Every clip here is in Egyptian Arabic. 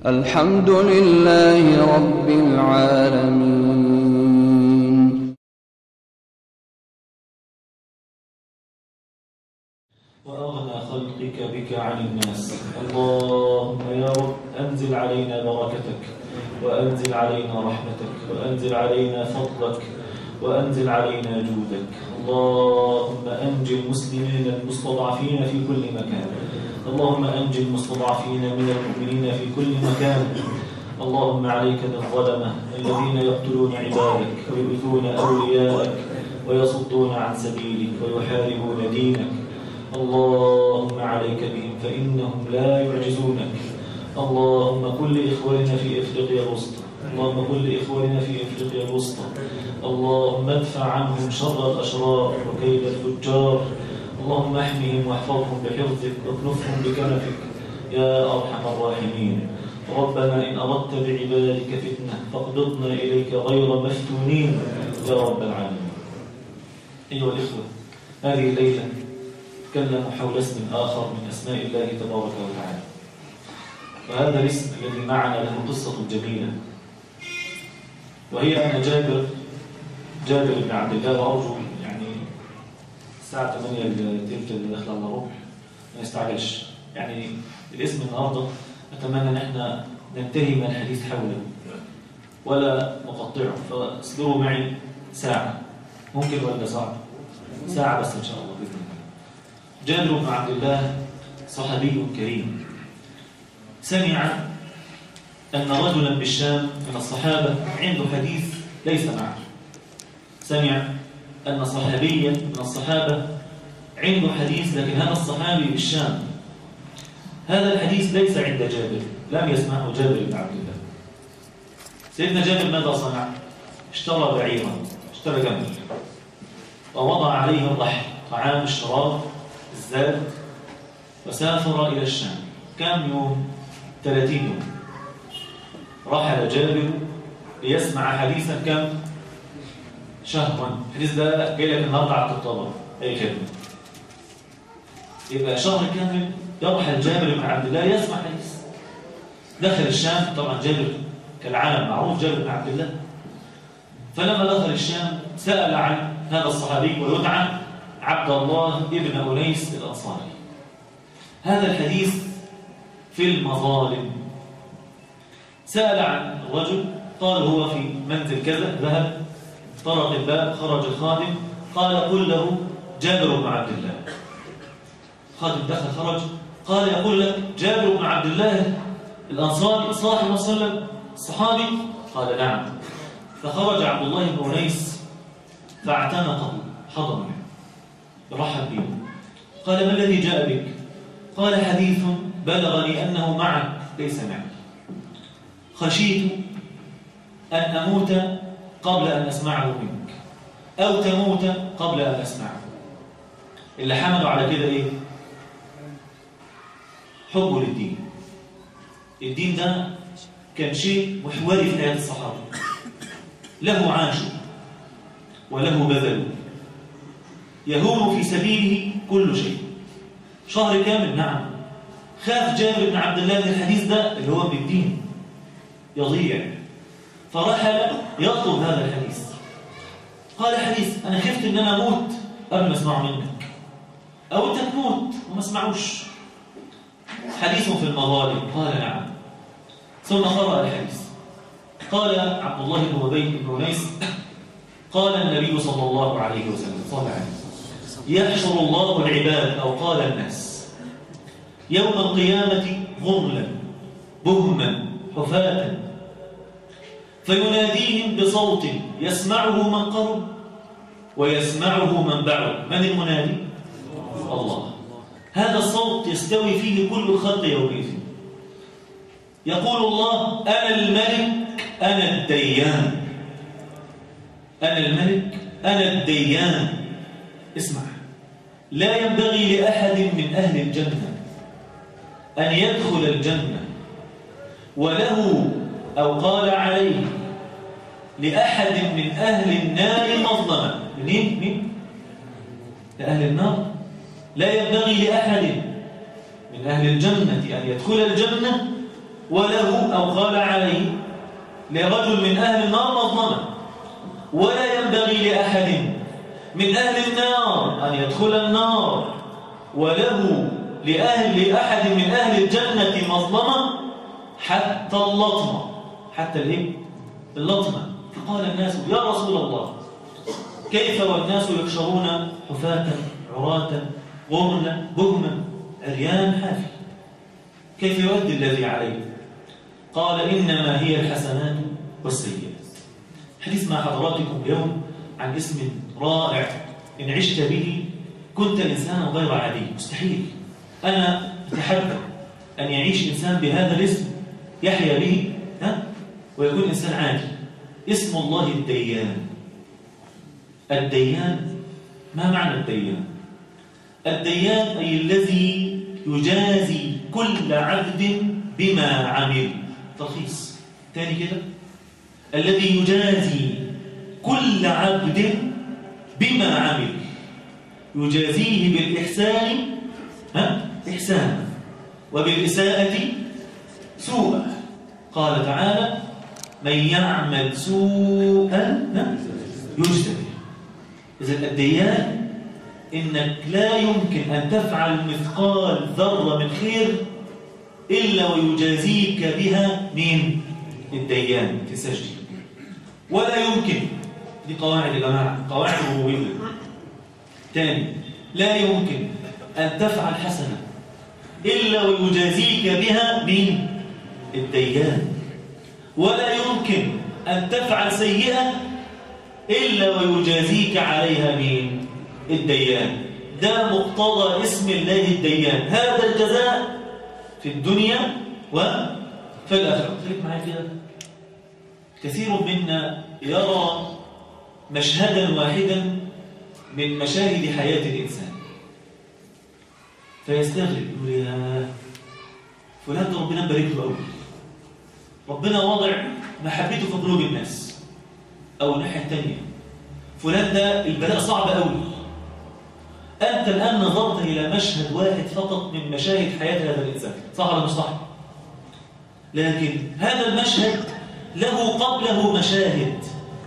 الحمد لله رب العالمين وأغنى خلقك بك عن الناس اللهم يا رب أنزل علينا بركتك وأنزل علينا رحمتك وأنزل علينا فضلك وأنزل علينا جودك اللهم أنجي المسلمين المستضعفين في كل مكان اللهم أنجي المستضعفين من المؤمنين في كل مكان اللهم عليك بالظلمة الذين يقتلون عبادك ويؤذون أولياءك ويصدون عن سبيلك ويحاربون دينك اللهم عليك بهم فإنهم لا يعجزونك اللهم كل إخواننا في إفريقيا الوسطى اللهم كل إخواننا في إفريقيا الوسطى اللهم ادفع عنهم شر الأشرار وكيد الفجار اللهم احمهم واحفظهم بحفظك واكنفهم بكنفك يا أرحم الراحمين ربنا إن أردت بعبادك فتنة فاقبضنا إليك غير مفتونين يا رب العالمين أيها الإخوة هذه الليلة تكلم حول اسم آخر من أسماء الله تبارك وتعالى وهذا الاسم الذي معنا له قصة جميلة وهي أن جابر جابر بن عبد الله وأرجو يعني الساعة 8 تلك اللي داخله على ربع ما يستعجلش يعني الاسم النهارده أتمنى أن احنا ننتهي من الحديث حوله ولا نقطعه فاصبروا معي ساعة ممكن ولا صعب ساعة بس إن شاء الله بإذن الله جابر بن عبد الله صحابي كريم سمع أن رجلا بالشام من الصحابة عنده حديث ليس معه سمع أن صحابيا من الصحابة عنده حديث لكن هذا الصحابي بالشام هذا الحديث ليس عند جابر لم يسمعه جابر بن عبد الله سيدنا جابر ماذا صنع؟ اشترى بعيرا اشترى جمل ووضع عليه الرحل طعام الشراب الزاد وسافر إلى الشام كم يوم؟ 30 يوم رحل جابر ليسمع حديثا كم؟ شهرا الحديث ده جاي لك النهارده على الطلبة أي خدمة يبقى شهر كامل يرحل جابر بن عبد الله يسمع حديث دخل الشام طبعا جابر كالعالم معروف جابر بن عبد الله فلما دخل الشام سأل عن هذا الصحابي ويدعى عبد الله ابن أنيس الأنصاري هذا الحديث في المظالم سأل عن الرجل قال هو في منزل كذا ذهب طرق الباب خرج الخادم قال قل له جابر بن عبد الله خادم دخل خرج قال يقول لك جابر بن عبد الله الأنصاري صاحب وسلم الصحابي قال نعم فخرج عبد الله بن أنيس فاعتنقه حضر منه رحب به قال ما الذي جاء بك قال حديث بلغني أنه معك ليس معك خشيت أن أموت قبل أن أسمعه منك أو تموت قبل أن أسمعه اللي حملوا على كده إيه حبه للدين الدين ده كان شيء محوري في حياة الصحابة له عاشوا وله بذلوا يهون في سبيله كل شيء شهر كامل نعم خاف جابر بن عبد الله من الحديث ده اللي هو من الدين يضيع فرحل يطلب هذا الحديث قال حديث أنا خفت أن أنا أموت قبل ما أسمعه منك أو أنت تموت وما اسمعوش حديث في المظالم قال نعم ثم قرأ الحديث قال عبد الله بن أبي بن أنيس قال النبي صلى الله عليه وسلم صلى الله عليه وسلم يحشر الله العباد أو قال الناس يوم القيامة غرلا بهما حفاة فيناديهم بصوت يسمعه من قرب ويسمعه من بعد من المنادي؟ الله هذا الصوت يستوي فيه كل الخلق يومئذ يقول الله أنا الملك أنا الديان أنا الملك أنا الديان اسمع لا ينبغي لأحد من أهل الجنة أن يدخل الجنة وله أو قال عليه لأحد من أهل النار مظلمة منين؟ مين؟ لأهل النار لا ينبغي لأحد من أهل الجنة أن يدخل الجنة وله أو قال عليه لرجل من أهل النار مظلمة ولا ينبغي لأحد من أهل النار أن يدخل النار وله لأهل لأحد من أهل الجنة مظلمة حتى اللطمة حتى الايه؟ اللطمة فقال الناس يا رسول الله كيف والناس يحشرون حفاة عراة غرلا بهما عريان حافي كيف يؤدي الذي عليه قال إنما هي الحسنات والسيئات حديث مع حضراتكم اليوم عن اسم رائع إن عشت به كنت إنسانا غير عادي مستحيل أنا أتحدى أن يعيش إنسان بهذا الاسم يحيا به ها؟ ويكون إنسان عادي اسم الله الديان الديان ما معنى الديان الديان أي الذي يجازي كل عبد بما عمل تلخيص تاني كده الذي يجازي كل عبد بما عمل يجازيه بالإحسان ها؟ إحسانا وبالإساءة سوءا قال تعالى من يعمل سوءا يجزى إذا الديان إنك لا يمكن أن تفعل مثقال ذرة من خير إلا ويجازيك بها مين؟ الديان في سجدي ولا يمكن دي قواعد يا جماعة قواعد ربوبية تاني لا يمكن أن تفعل حسنة إلا ويجازيك بها مين؟ الديان ولا يمكن أن تفعل سيئة إلا ويجازيك عليها مين؟ الديان ده مقتضى اسم الله الديان هذا الجزاء في الدنيا وفي الآخرة خليك معايا كده كثير منا يرى مشهدا واحدا من مشاهد حياة الإنسان فيستغرب يقول يا فلان ده ربنا مبارك له قوي ربنا وضع محبته في قلوب الناس أو الناحية الثانية فلان ده البلاء صعب قوي أنت الآن نظرت إلى مشهد واحد فقط من مشاهد حياة هذا الإنسان صح ولا مش صح؟ لكن هذا المشهد له قبله مشاهد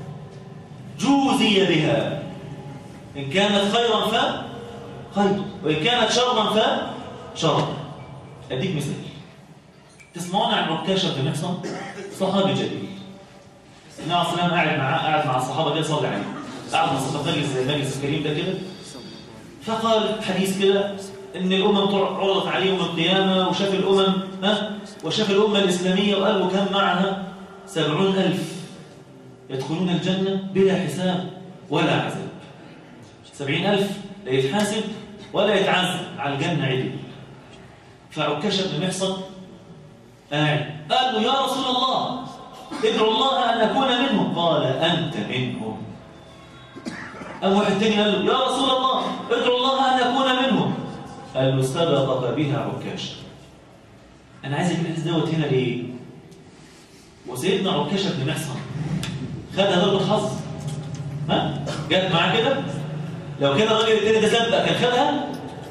جوزي بها إن كانت خيرا ف خير وإن كانت شرا ف شر أديك مثال تسمعون عن عكاشة بن محصن صحابي جليل النبي عليه الصلاة قاعد مع قاعد مع الصحابة كده صلي عليه قاعد مع الصحابة مجلس زي المجلس الكريم ده كده فقال حديث كده ان الامم عرضت عليه يوم القيامه وشاف الامم ها وشاف الامه الاسلاميه وقال وكم معها سبعون ألف يدخلون الجنة بلا حساب ولا عذاب سبعين ألف لا يتحاسب ولا يتعذب على الجنة عدل فعكاش بن محصن قاعد قال له يا رسول الله ادعو الله أن أكون منهم قال أنت منهم أم واحد تاني قال له يا رسول الله ادعو الله أن أكون منهم قال له سبقك بها عكاش أنا عايز أجيب الحديث دوت هنا ليه؟ وسيدنا عكاشة بن محصن خدها ضربة حظ ها؟ جت معاه كده؟ لو كان الراجل التاني ده سبق كان خدها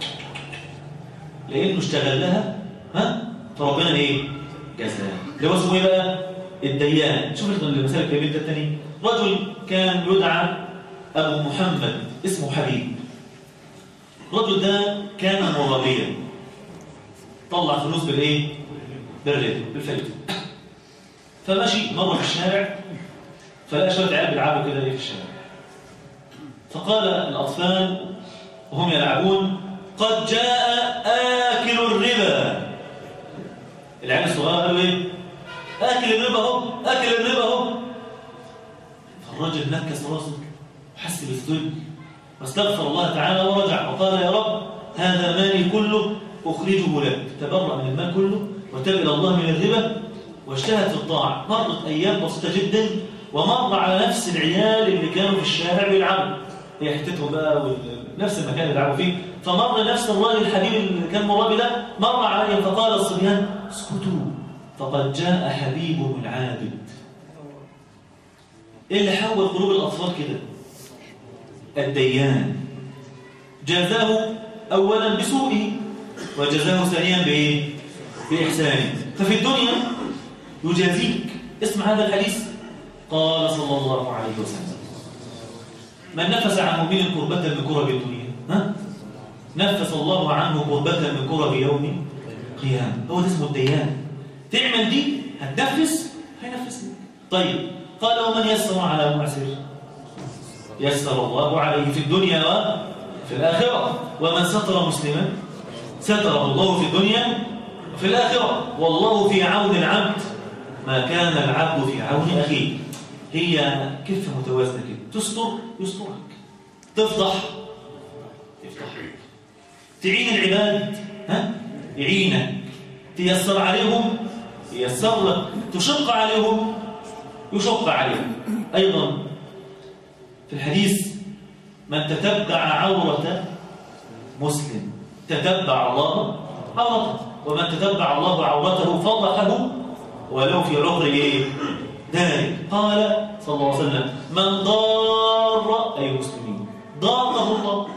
لأنه اشتغل لها ها؟ فربنا ايه؟ جزاه اللي هو اسمه ايه بقى؟ الديان شوف المثال الجميل ده التاني رجل كان يدعى أبو محمد اسمه حبيب الرجل ده كان مرابيا طلع فلوس بالايه؟ بالربا بالفلوس فمشي مر في الشارع فلقى شويه عيال بيلعبوا كده ايه في الشارع فقال الاطفال وهم يلعبون قد جاء آكل الربا العيال الصغار قالوا ايه آكل الربا اهو آكل الربا اهو فالراجل نكس راسه وحس بالذل واستغفر الله تعالى ورجع وقال يا رب هذا مالي كله أخرجه لك تبرأ من المال كله وتب إلى الله من الربا واجتهد في الطاعة مرت أيام بسيطة جدا ومر على نفس العيال اللي كانوا في الشارع بيلعبوا هي حتتهم بقى نفس المكان اللي بيلعبوا فيه فمر نفس الراجل الحبيب اللي كان مرابي ده مر عليهم فقال الصبيان اسكتوا فقد جاء حبيبهم العابد ايه اللي حول قلوب الاطفال كده الديان جازاه اولا بسوءه وجزاه ثانيا بايه باحسانه ففي الدنيا يجازيك اسمع هذا الحديث قال صلى الله عليه وسلم من نفس عن مؤمن كربة من كرب الدنيا ها؟ نفس الله عنه كربة من كرب يوم قيام هو ده اسمه الديان تعمل دي هتنفس هينفسك طيب قال ومن يسر على معسر يسر الله عليه في الدنيا وفي الآخرة ومن ستر مسلما ستره الله في الدنيا وفي الآخرة والله في عون العبد ما كان العبد في عون أخيه هي كفة متوازنة كده تستر يسترك تفضح تفضحك تعين العباد ها يعينك تيسر عليهم ييسر لك تشق عليهم يشق عليهم أيضا في الحديث من تتبع عورة مسلم تتبع الله عورته ومن تتبع الله عورته فضحه ولو في عقر ايه داري قال صلى الله عليه وسلم من ضار أي مسلمين ضاره الله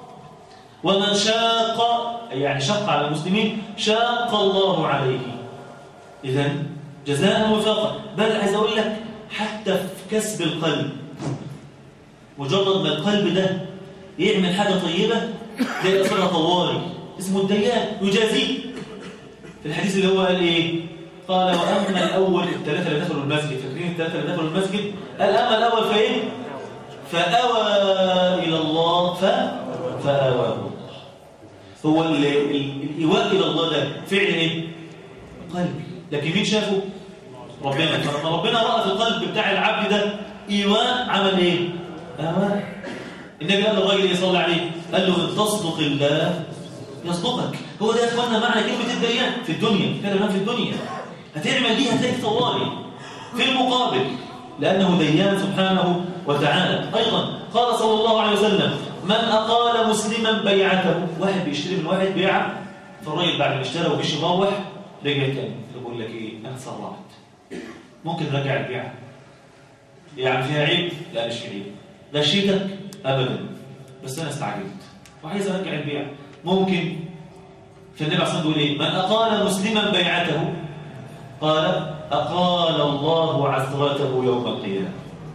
ومن شاق أي يعني شق على المسلمين شاق الله عليه إذا جزاء وفاقا بل عايز أقول لك حتى في كسب القلب مجرد ما القلب ده يعمل حاجة طيبة تلاقي أثرها طواري اسمه الديان يجازيه في الحديث اللي هو قال إيه قال وأما الأول الثلاثة اللي دخلوا المسجد فاكرين الثلاثة اللي دخلوا المسجد قال أما الأول فإيه فأوى إلى الله ف... فأواه الله هو ال... ال... الإيواء إلى الله ده فعل إيه قلبي لكن مين شافه ربنا فلما ربنا رأى في القلب بتاع العبد ده إيواء عمل إيه أواه النبي قال للراجل يصلي عليه قال له ان تصدق الله يصدقك هو ده يا اخوانا معنى كلمه الديان في الدنيا كلمه في الدنيا هتعمل دي هتلاقي طوالي في المقابل لانه ديان سبحانه وتعالى ايضا قال صلى الله عليه وسلم من اقال مسلما بيعته واحد بيشتري من واحد بيعه فالراجل بعد ما اشترى ومشي يروح رجع تاني بقول لك ايه انا سرعت ممكن نرجع البيعه يعني فيها عيب لا مش عيب غشيتك ابدا بس انا استعجلت وعايز ارجع البيع ممكن فالنبي عليه الصلاه والسلام ايه من اقال مسلما بيعته قال اقال الله عثرته يوم القيامه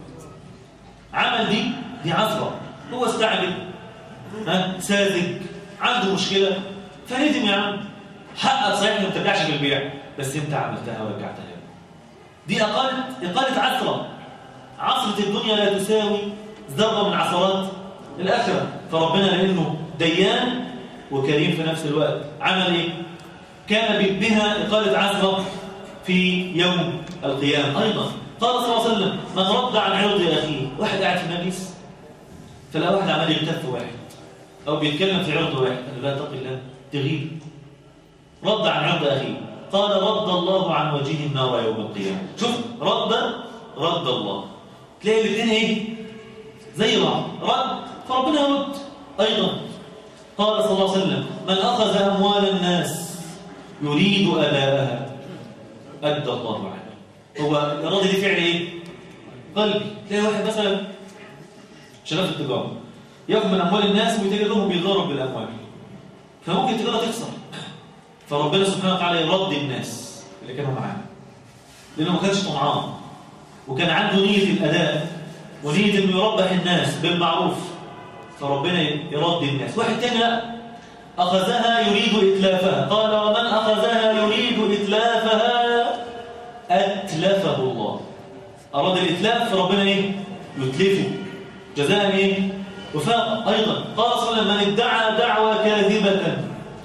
عمل دي دي عثره هو استعجل ها ساذج عنده مشكله فندم يا عم حقق صحيح ما بترجعش في البيع بس انت عملتها ورجعتها دي اقاله اقاله عثره عثره الدنيا لا تساوي ذره من عثرات الآخرة فربنا لأنه ديان وكريم في نفس الوقت عمل إيه؟ كان بها إقالة عثرة في يوم القيامة أيضا قال صلى الله عليه وسلم من رد عن عرض أخيه واحد قاعد في المجلس فلا واحد عمال يلتف واحد أو بيتكلم في عرض واحد قال لا تقي الله تغيب رد عن عرض أخيه قال رد الله عن وجهه النار يوم القيامة شوف رد رد الله تلاقي الاثنين ايه زي بعض رد فربنا يرد أيضا قال صلى الله عليه وسلم من أخذ أموال الناس يريد أداءها أدى الله عنه هو الإرادة دي فعل إيه؟ قلبي تلاقي واحد مثلا شغال في التجارة ياخذ من أموال الناس ويتجد لهم بيضارب بالأموال فممكن التجارة تخسر فربنا سبحانه وتعالى يرد الناس اللي كانوا معاه لأنه ما كانش طمعان وكان عنده نية الأداء ونية إنه يربح الناس بالمعروف فربنا يرد الناس واحد تاني لا أخذها يريد إتلافها قال ومن أخذها يريد إتلافها أتلفه الله أراد الإتلاف فربنا إيه؟ يتلفه جزاء إيه؟ وفاق أيضا قال صلى الله عليه وسلم من ادعى دعوى كاذبة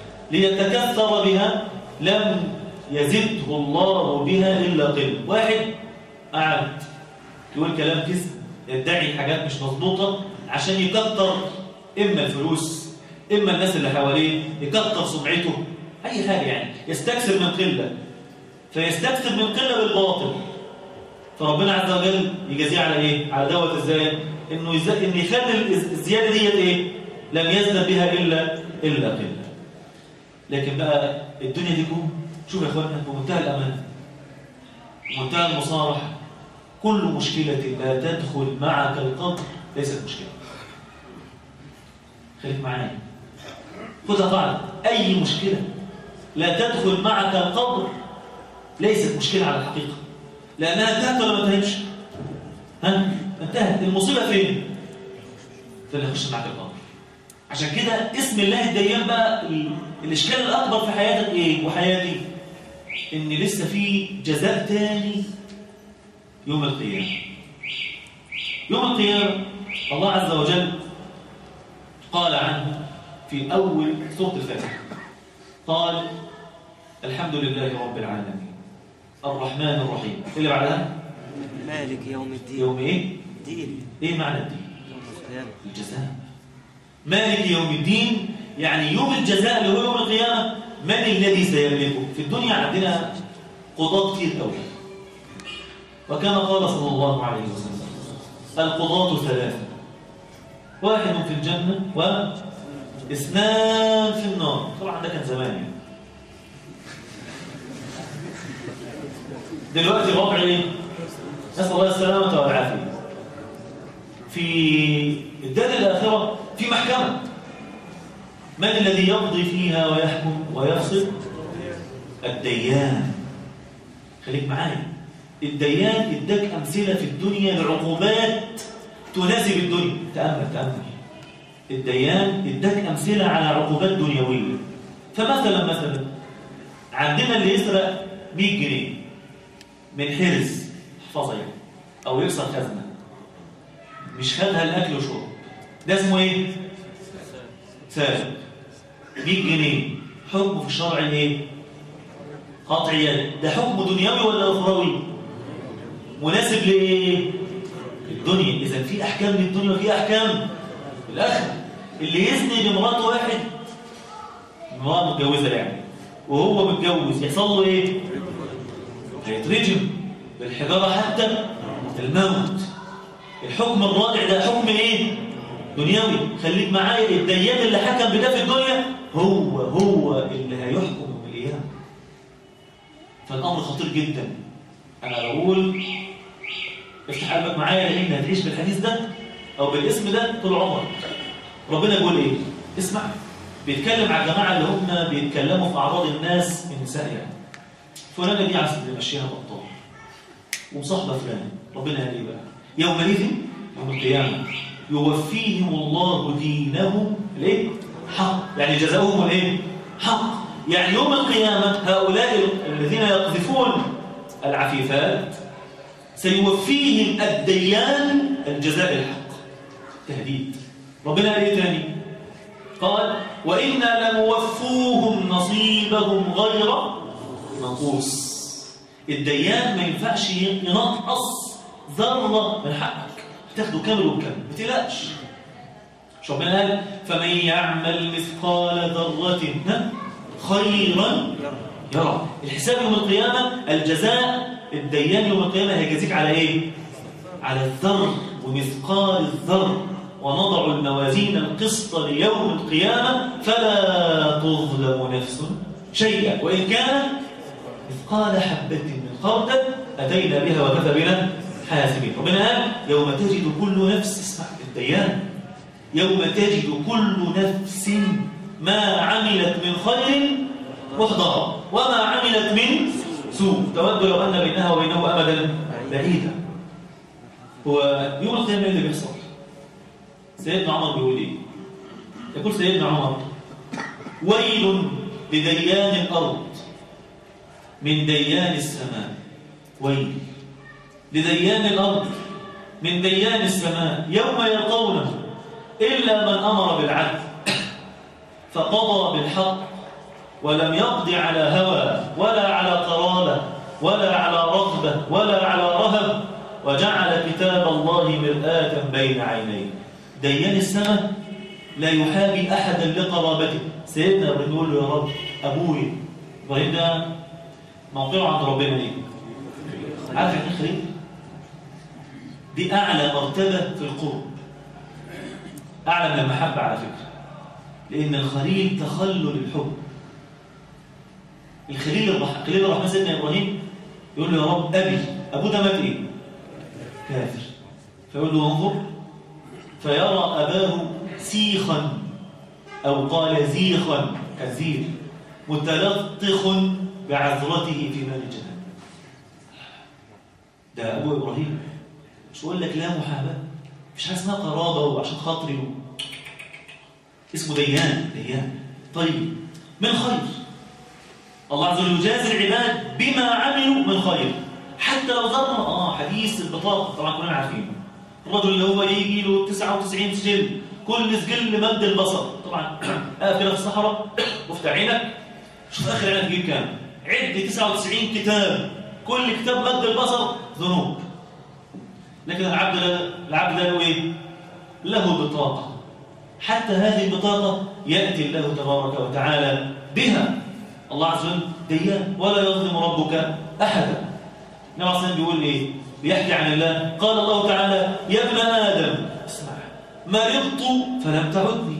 ليتكثر بها لم يزده الله بها إلا قل واحد قعد يقول كلام كذب يدعي حاجات مش مظبوطة عشان يكتر إما الفلوس إما الناس اللي حواليه يكتر سمعته أي حاجة يعني يستكثر من قلة فيستكثر من قلة بالباطل فربنا عز وجل يجازيه على إيه؟ على دوت إزاي؟ إنه يز... إن يخلي الزيادة ديت إيه؟ لم يزدد بها إلا إلا قلة لكن بقى الدنيا دي كوم شوف يا إخواننا بمنتهى الأمان بمنتهى المصارحة كل مشكلة لا تدخل معك القبر ليست مشكلة خليك معايا خذها قاعدة أي مشكلة لا تدخل معك القبر ليست مشكلة على الحقيقة لأنها انتهت ولا ما انتهتش؟ ها؟ انتهت المصيبة فين؟ في اللي يخش معك الأمر عشان كده اسم الله الديان بقى ال- الإشكال الأكبر في حياتك إيه وحياتي؟ إن لسه في جزاء تاني يوم القيامة يوم القيامة الله عز وجل قال عنه في أول سورة الفاتحة قال الحمد لله رب العالمين الرحمن الرحيم إيه اللي بعدها مالك يوم الدين يوم إيه؟ الدين إيه معنى الدين؟ يوم القيامة الجزاء مالك يوم الدين يعني يوم الجزاء اللي هو يوم القيامة من الذي سيملكه في الدنيا عندنا قضاة كتير قوي وكما قال صلى الله عليه وسلم القضاة ثلاثة واحد في الجنة واثنان في النار طبعا ده كان زمان يعني دلوقتي الوضع ايه؟ نسأل الله السلامة والعافية في الدار الآخرة في محكمة من الذي يقضي فيها ويحكم ويفصل الديان خليك معايا الديان اداك أمثلة في الدنيا لعقوبات تناسب الدنيا تأمل تأمل الديان اداك أمثلة على عقوبات دنيوية فمثلا مثلا عندنا اللي يسرق 100 جنيه من حرز احفظها يعني أو يكسر خزنة مش خدها الأكل وشرب ده اسمه إيه؟ سارق 100 جنيه حكمه في الشرع إيه؟ قطع يد ده حكم دنيوي ولا أخروي؟ مناسب لإيه؟ الدنيا إذا في أحكام للدنيا وفي أحكام الآخرة اللي يزني بمرات واحد امرأة متجوزة يعني وهو متجوز يحصل له إيه؟ هيترجم بالحجارة حتى الموت الحكم الرادع ده حكم ايه دنيوي خليك معايا الديان اللي حكم بده في الدنيا هو هو اللي هيحكم يوم القيامه فالامر خطير جدا انا بقول افتح قلبك معايا لان هتعيش بالحديث ده او بالاسم ده طول عمرك ربنا بيقول ايه اسمع بيتكلم على الجماعه اللي هم بيتكلموا في اعراض الناس النساء يعني فلانه دي عسل ماشيها بطال ومصاحبه فلان ربنا قال ايه بقى يومئذ يوم القيامة يوفيهم الله دينهم ليه؟ حق يعني جزاؤهم الايه؟ حق يعني يوم القيامة هؤلاء الذين يقذفون العفيفات سيوفيهم الديان الجزاء الحق تهديد ربنا قال ايه تاني؟ قال وإنا لنوفوهم نصيبهم غير منقوص الديان ما ينفعش ينقص ذرة من حقك هتاخده كامل وكامل ما تقلقش مش ربنا قال فمن يعمل مثقال ذرة ها؟ خيرا يرى الحساب يوم القيامة الجزاء الديان يوم القيامة هيجازيك على ايه؟ على الذر ومثقال الذر ونضع الموازين القسط ليوم القيامة فلا تظلم نفس شيئا وإن كان مثقال حبة من خردل أتينا بها وكفى بنا حاسبين ربنا قال يوم تجد كل نفس اسمع الديان يوم تجد كل نفس ما عملت من خير محضرا وما عملت من سوء تود لو أن بينها وبينه أمدا بعيدا هو يوم القيامة إيه اللي بيحصل سيدنا عمر بيقول إيه يقول سيدنا عمر ويل لديان الأرض من ديان السماء ويل لديان الأرض من ديان السماء يوم يلقونه إلا من أمر بالعدل فقضى بالحق ولم يقض على هوى ولا على قرابة ولا على رغبة ولا على رهب وجعل كتاب الله مرآة بين عينيه ديان السماء لا يحابي أحدا لقرابته سيدنا ابراهيم يقول له يا رب أبوي إبراهيم ده موقعه عند ربنا ايه؟ عارف يعني خليل؟ دي أعلى مرتبة في القرب أعلى من المحبة على فكرة لأن الخليل تخلل الحب الخليل الرحمن خليل الرحمن سيدنا إبراهيم يقول له يا رب أبي أبوه ده مات إيه؟ كافر فيقول له انظر فيرى أباه سيخا أو قال زيخا كزير متلطخ بعذرته في نار جهنم ده ابو ابراهيم مش بقول لك لا محاباه مفيش حاجه اسمها قرابه وعشان خاطري و... اسمه ديان ديان طيب من خير الله عز وجل يجازي العباد بما عملوا من خير حتى لو ظلموا اه حديث البطاقه طبعا كلنا عارفينه الرجل اللي هو يجي له 99 سجل كل سجل مد البصر طبعا اقف كده في الصحراء وافتح عينك شوف اخر عينك تجيب كام عد 99 كتاب كل كتاب مد البصر ذنوب لكن العبد العبد له ايه له بطاقه حتى هذه البطاقه ياتي الله تبارك وتعالى بها الله عز وجل ديان ولا يظلم ربك احدا النبي عليه الصلاه بيقول ايه بيحكي عن الله قال الله تعالى يا ابن ادم اسمع مرضت فلم تعدني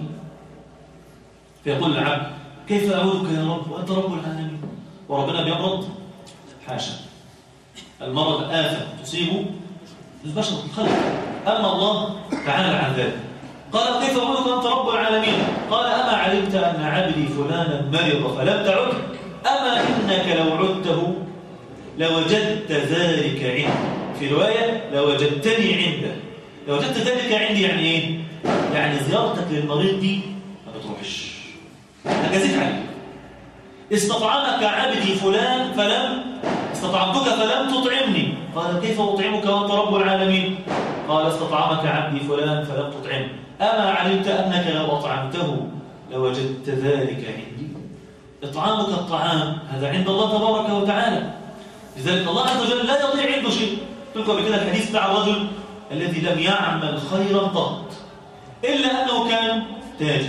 فيقول العبد كيف اعودك يا رب وانت رب العالمين وربنا بيمرض حاشا المرض آفة تصيب البشر الخلق أما الله تعالى عن ذلك قال كيف أعودك أنت رب العالمين قال أما علمت أن عبدي فلانا مرض فلم تعد أما إنك لو عدته لوجدت ذلك عندي في رواية لوجدتني عنده لوجدت ذلك عندي يعني إيه؟ يعني زيارتك للمريض دي ما بتروحش هجازيك عليك استطعمك عبدي فلان فلم استطعمتك فلم تطعمني قال كيف أطعمك وأنت رب العالمين قال استطعمك عبدي فلان فلم تطعمني أما علمت أنك لو أطعمته لوجدت ذلك عندي إطعامك الطعام هذا عند الله تبارك وتعالى لذلك الله عز وجل لا يضيع عنده شيء قلت لكم بكده الحديث بتاع الرجل الذي لم يعمل خيرا قط إلا أنه كان تاجر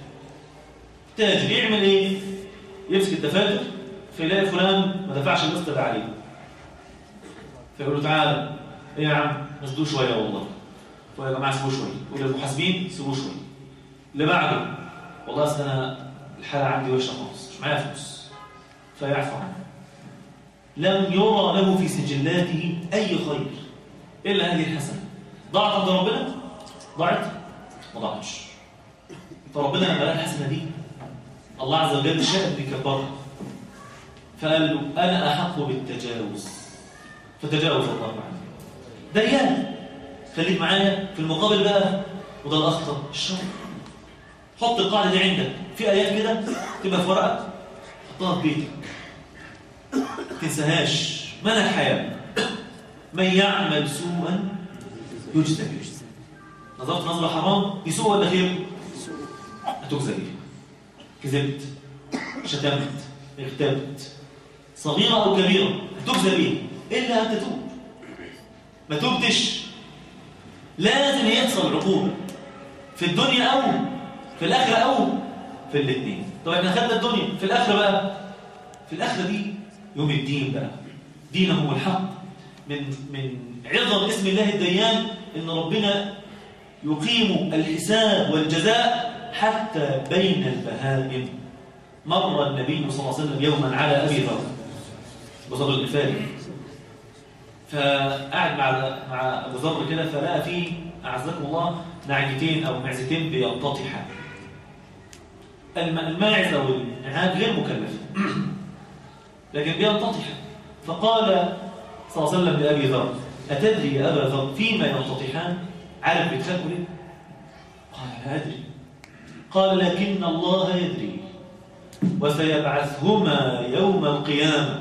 تاجر يعمل إيه؟ يمسك الدفاتر فيلاقي فلان ما دفعش القسط اللي عليه فيقول له تعالى ايه يا عم نسدوه شويه والله فيا جماعه سيبوه شويه يقول للمحاسبين سيبوه شويه اللي بعده والله اصل انا الحاله عندي وحشه خالص مش معايا فلوس فيعفو عنه لم يرى له في سجلاته اي خير الا هذه الحسنه ضاعت عند ربنا ضاعت ما ضاعتش فربنا لما لقى الحسنه دي الله عز وجل شاء بكبرها فقال له أنا أحق بالتجاوز فتجاوز الله عنه ديان خليك معايا في المقابل بقى وده الأخطر الشر حط القاعدة دي عندك في آيات كده تبقى في ورقة حطها في بيتك تنساهاش من الحياة من يعمل سوءا يجزى به نظرت نظرة حرام دي سوء ولا خير؟ هتجزى بيه كذبت شتمت اغتبت صغيرة أو كبيرة هتجزى بيه إلا أن تتوب ما تبتش لازم يحصل عقوبة في الدنيا أو في الآخرة أو في الاثنين طب احنا خدنا الدنيا في الآخرة بقى في الآخرة دي يوم الدين بقى دينه الحق من من عظم اسم الله الديان إن ربنا يقيم الحساب والجزاء حتى بين البهائم مر النبي صلى الله عليه وسلم يوما على أبي ذر بذر الغفاري فقعد مع مع ابو ذر كده فلقى فيه اعزكم الله نعجتين او معزتين بينتطحا الماعز او النعاج غير مكلف لكن بينتطحا فقال صلى الله عليه وسلم لابي ذر اتدري يا ابا ذر فيما ينتطحان عارف بيتخافوا ليه قال لا ادري قال لكن الله يدري وسيبعثهما يوم القيامه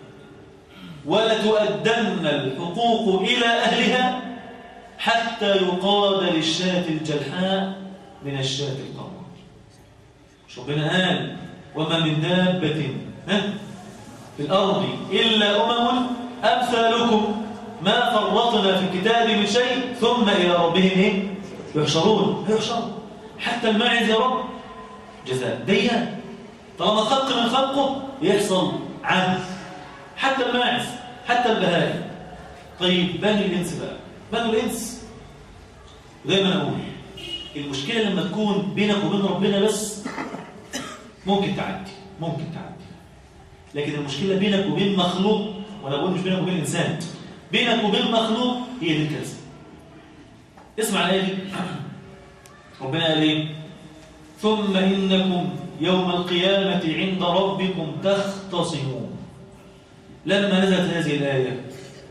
ولتؤدن الحقوق إلى أهلها حتى يقاد للشاة الجلحاء من الشاة القمر مش ربنا قال وما من دابة ها في الأرض إلا أمم أمثالكم ما فرطنا في الكتاب من شيء ثم إلى ربهم إيه؟ يحشرون يحشرون حتى الماعز يا رب جزاء ديان طالما خلق من خلقه يحصل عدل حتى الماعز حتى البهائم طيب بني الانس بقى بني الانس دايما اقول المشكله لما تكون بينك وبين ربنا بس ممكن تعدي ممكن تعدي لكن المشكله بينك وبين مخلوق وانا بقول مش بينك وبين انسان بينك وبين مخلوق هي دي الكارثه اسمع الايه دي ربنا قال ايه ثم انكم يوم القيامه عند ربكم تختصمون لما نزلت هذه الآية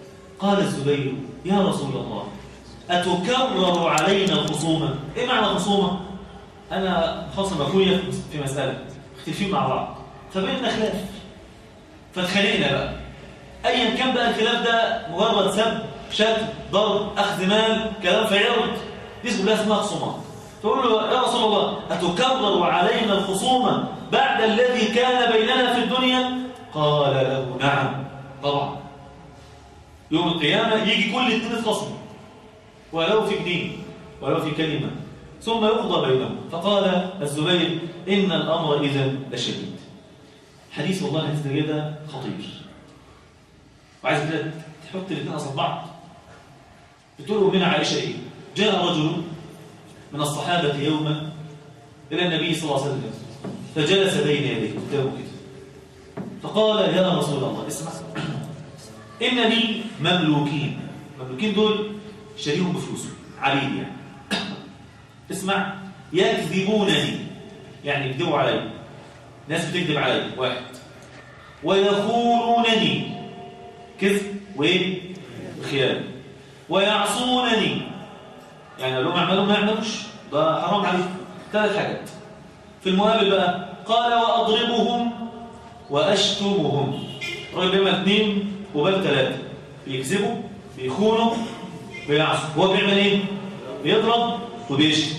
قال الزبير يا رسول الله أتكرر علينا الخصومة إيه معنى الخصومة؟ أنا خاصة أخويا في مسألة اختلفين مع بعض فبيننا خلاف فاتخانقنا بقى أيا كان بقى الخلاف ده مجرد سب شتم ضرب أخذ مال كلام في عرض دي كلها اسمها خصومات فقول له يا رسول الله أتكرر علينا الخصومة بعد الذي كان بيننا في الدنيا قال له نعم طبعا يوم القيامة يجي كل اتنين يتخصموا ولو في جنيه ولو في كلمة ثم يقضى بينهم فقال الزبير إن الأمر إذا لشديد حديث والله الحديث ده كده خطير وعايز كده تحط الاثنين قصاد بعض بتقول من عائشة إيه جاء رجل من الصحابة يوما إلى النبي صلى الله عليه وسلم فجلس بين يديه قدامه كده فقال يا رسول الله اسمع إن لي مملوكين مملوكين دول شاريهم بفلوسه عبيد يعني اسمع يكذبونني يعني يكذبوا علي ناس بتكذب علي واحد ويخونونني كذب وايه وخيانه ويعصونني يعني لو ما يعملوا ما يعملوش ده حرام عليهم ثلاث حاجات في المقابل بقى قال واضربهم واشتمهم الراجل بيعمل اثنين وبال ثلاثه بيكذبوا بيخونوا بيعصوا هو بيعمل ايه بيضرب وبيشتم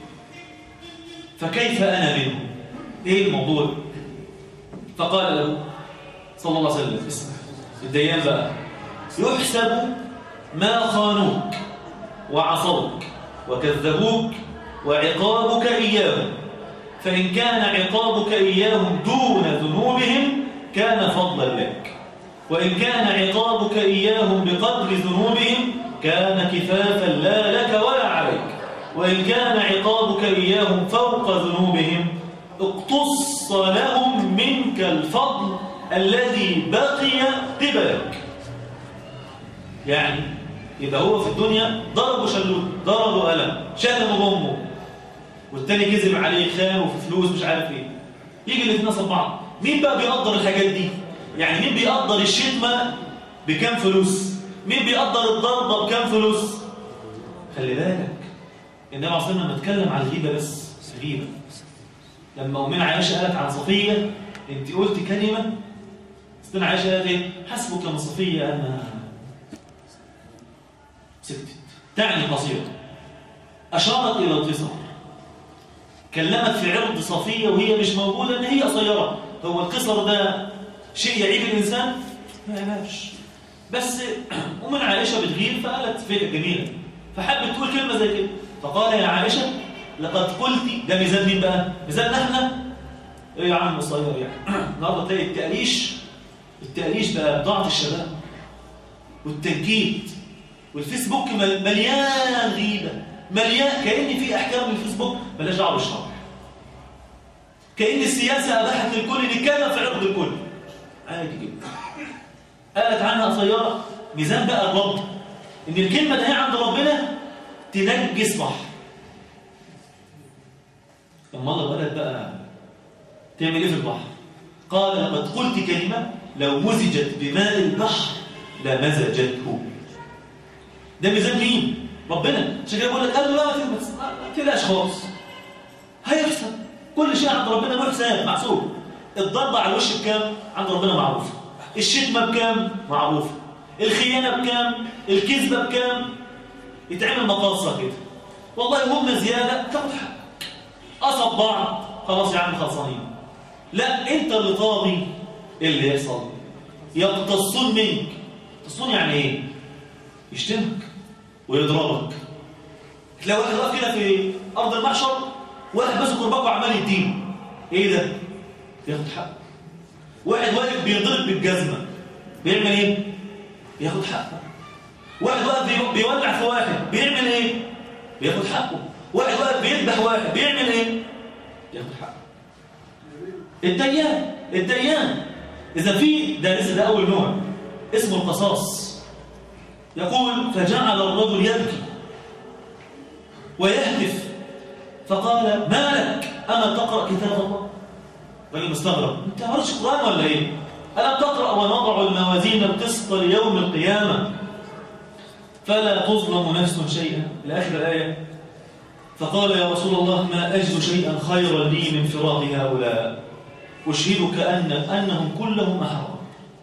فكيف انا منه ايه الموضوع فقال له صلى الله عليه وسلم اسمع الديان بقى يحسب ما خانوك وعصوك وكذبوك وعقابك إياهم فإن كان عقابك إياهم دون ذنوبهم كان فضلا لك وإن كان عقابك إياهم بقدر ذنوبهم كان كفافا لا لك ولا عليك وإن كان عقابك إياهم فوق ذنوبهم اقتص لهم منك الفضل الذي بقي قبلك يعني يبقى هو في الدنيا ضربه شلوت ضربه قلم شتمه بامه والتاني كذب عليه خانه في فلوس مش عارف ايه يجي الاثنين صف بعض مين بقى بيقدر الحاجات دي يعني مين بيقدر الشتمه بكام فلوس مين بيقدر الضربه بكام فلوس خلي بالك النبي عليه الصلاه والسلام اتكلم عن الغيبه بس غيبه لما امنا عائشه قالت عن صفيه انت قلت كلمه ستنا عائشه قالت ايه حسبك من صفيه انا سكتت تعني قصيرة أشارت إلى القصر كلمت في عرض صفية وهي مش موجودة إن هي قصيرة هو القصر ده شيء يعيب الإنسان ما يعيبش بس أم عائشة بتغير فقالت فكرة جميلة فحبت تقول كلمة زي كده فقال يا عائشة لقد قلت ده ميزان مين بقى؟ ميزان احنا ايه يا عم قصير يعني النهارده تلاقي التقليش التقليش بقى بضاعة الشباب والتنكيد والفيسبوك مليان غيبة مليان كأن في أحكام الفيسبوك ملاش دعوه بالشرع كأن السياسة أباحت للكل نتكلم في عرض الكل عادي جدا قالت عنها قصيرة ميزان بقى الرب إن الكلمة ده هي عند ربنا تنجس بحر لما الله قالت بقى تعمل ايه في البحر قال لقد قلت كلمة لو مزجت بماء البحر لمزجته ده ميزان مين ربنا عشان كده بقول لك قال له لا ما تقلقش خالص هيحسب كل شيء عند ربنا له حساب محسوب الضربه على الوش بكام عند ربنا معروفه الشتمه بكام معروفه الخيانه بكام الكذبه بكام يتعمل مقاصه كده والله هم زياده تاخد حق قصب بعض خلاص يا عم خلصانين لا انت اللي طاغي ايه اللي يحصل يقتصون منك يقتصون يعني ايه يشتمك ويضربك تلاقي واحد واقف كده في ارض المحشر واحد ماسك رباك وعمال يديله ايه ده ياخد حقه واحد واقف بيضرب بالجزمه بيعمل ايه بياخد حقه واحد واقف بيولع في واحد بيعمل ايه بياخد حقه واحد واقف بيذبح واحد بيعمل ايه ياخد حقه الديان الديان اذا في ده لسه ده اول نوع اسمه القصاص يقول فجعل الرجل يبكي ويهتف فقال ما لك أما تقرأ كتاب الله الراجل مستغرب انت عارفش قرآن ولا ايه ألم تقرأ ونضع الموازين القسط ليوم القيامة فلا تظلم نفس شيئا لآخر الآية فقال يا رسول الله ما أجد شيئا خيرا لي من فراق هؤلاء أشهدك أن أنهم كلهم أحرار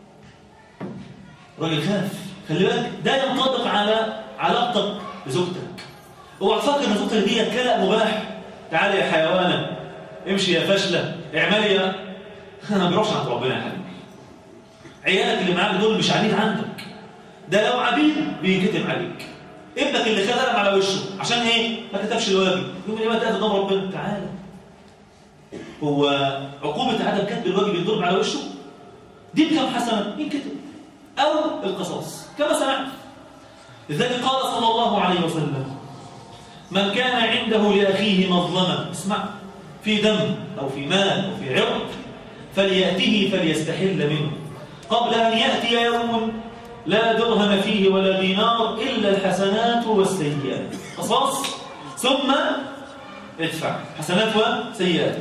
راجل خاف خلي بالك ده ينطبق على علاقتك بزوجتك اوعى تفكر ان زوجتك دي كلام مباح تعالي يا حيوانه امشي يا فاشله اعملي يا ما بيروحش عند ربنا يا حبيبي عيالك اللي معاك دول مش عبيد عندك ده لو عبيد بينكتب عليك ابنك اللي خد قلم على وشه عشان ايه ما كتبش الواجب يوم القيامه تقف قدام ربنا تعالى هو عقوبه عدم كتب الواجب يضرب على وشه دي بكم حسنه ينكتب او القصاص كما سمعت لذلك قال صلى الله عليه وسلم من كان عنده لأخيه مظلمة اسمع في دم أو في مال أو في عرض فليأته فليستحل منه قبل أن يأتي يوم لا درهم فيه ولا دينار إلا الحسنات والسيئات قصاص ثم ادفع حسنات وسيئات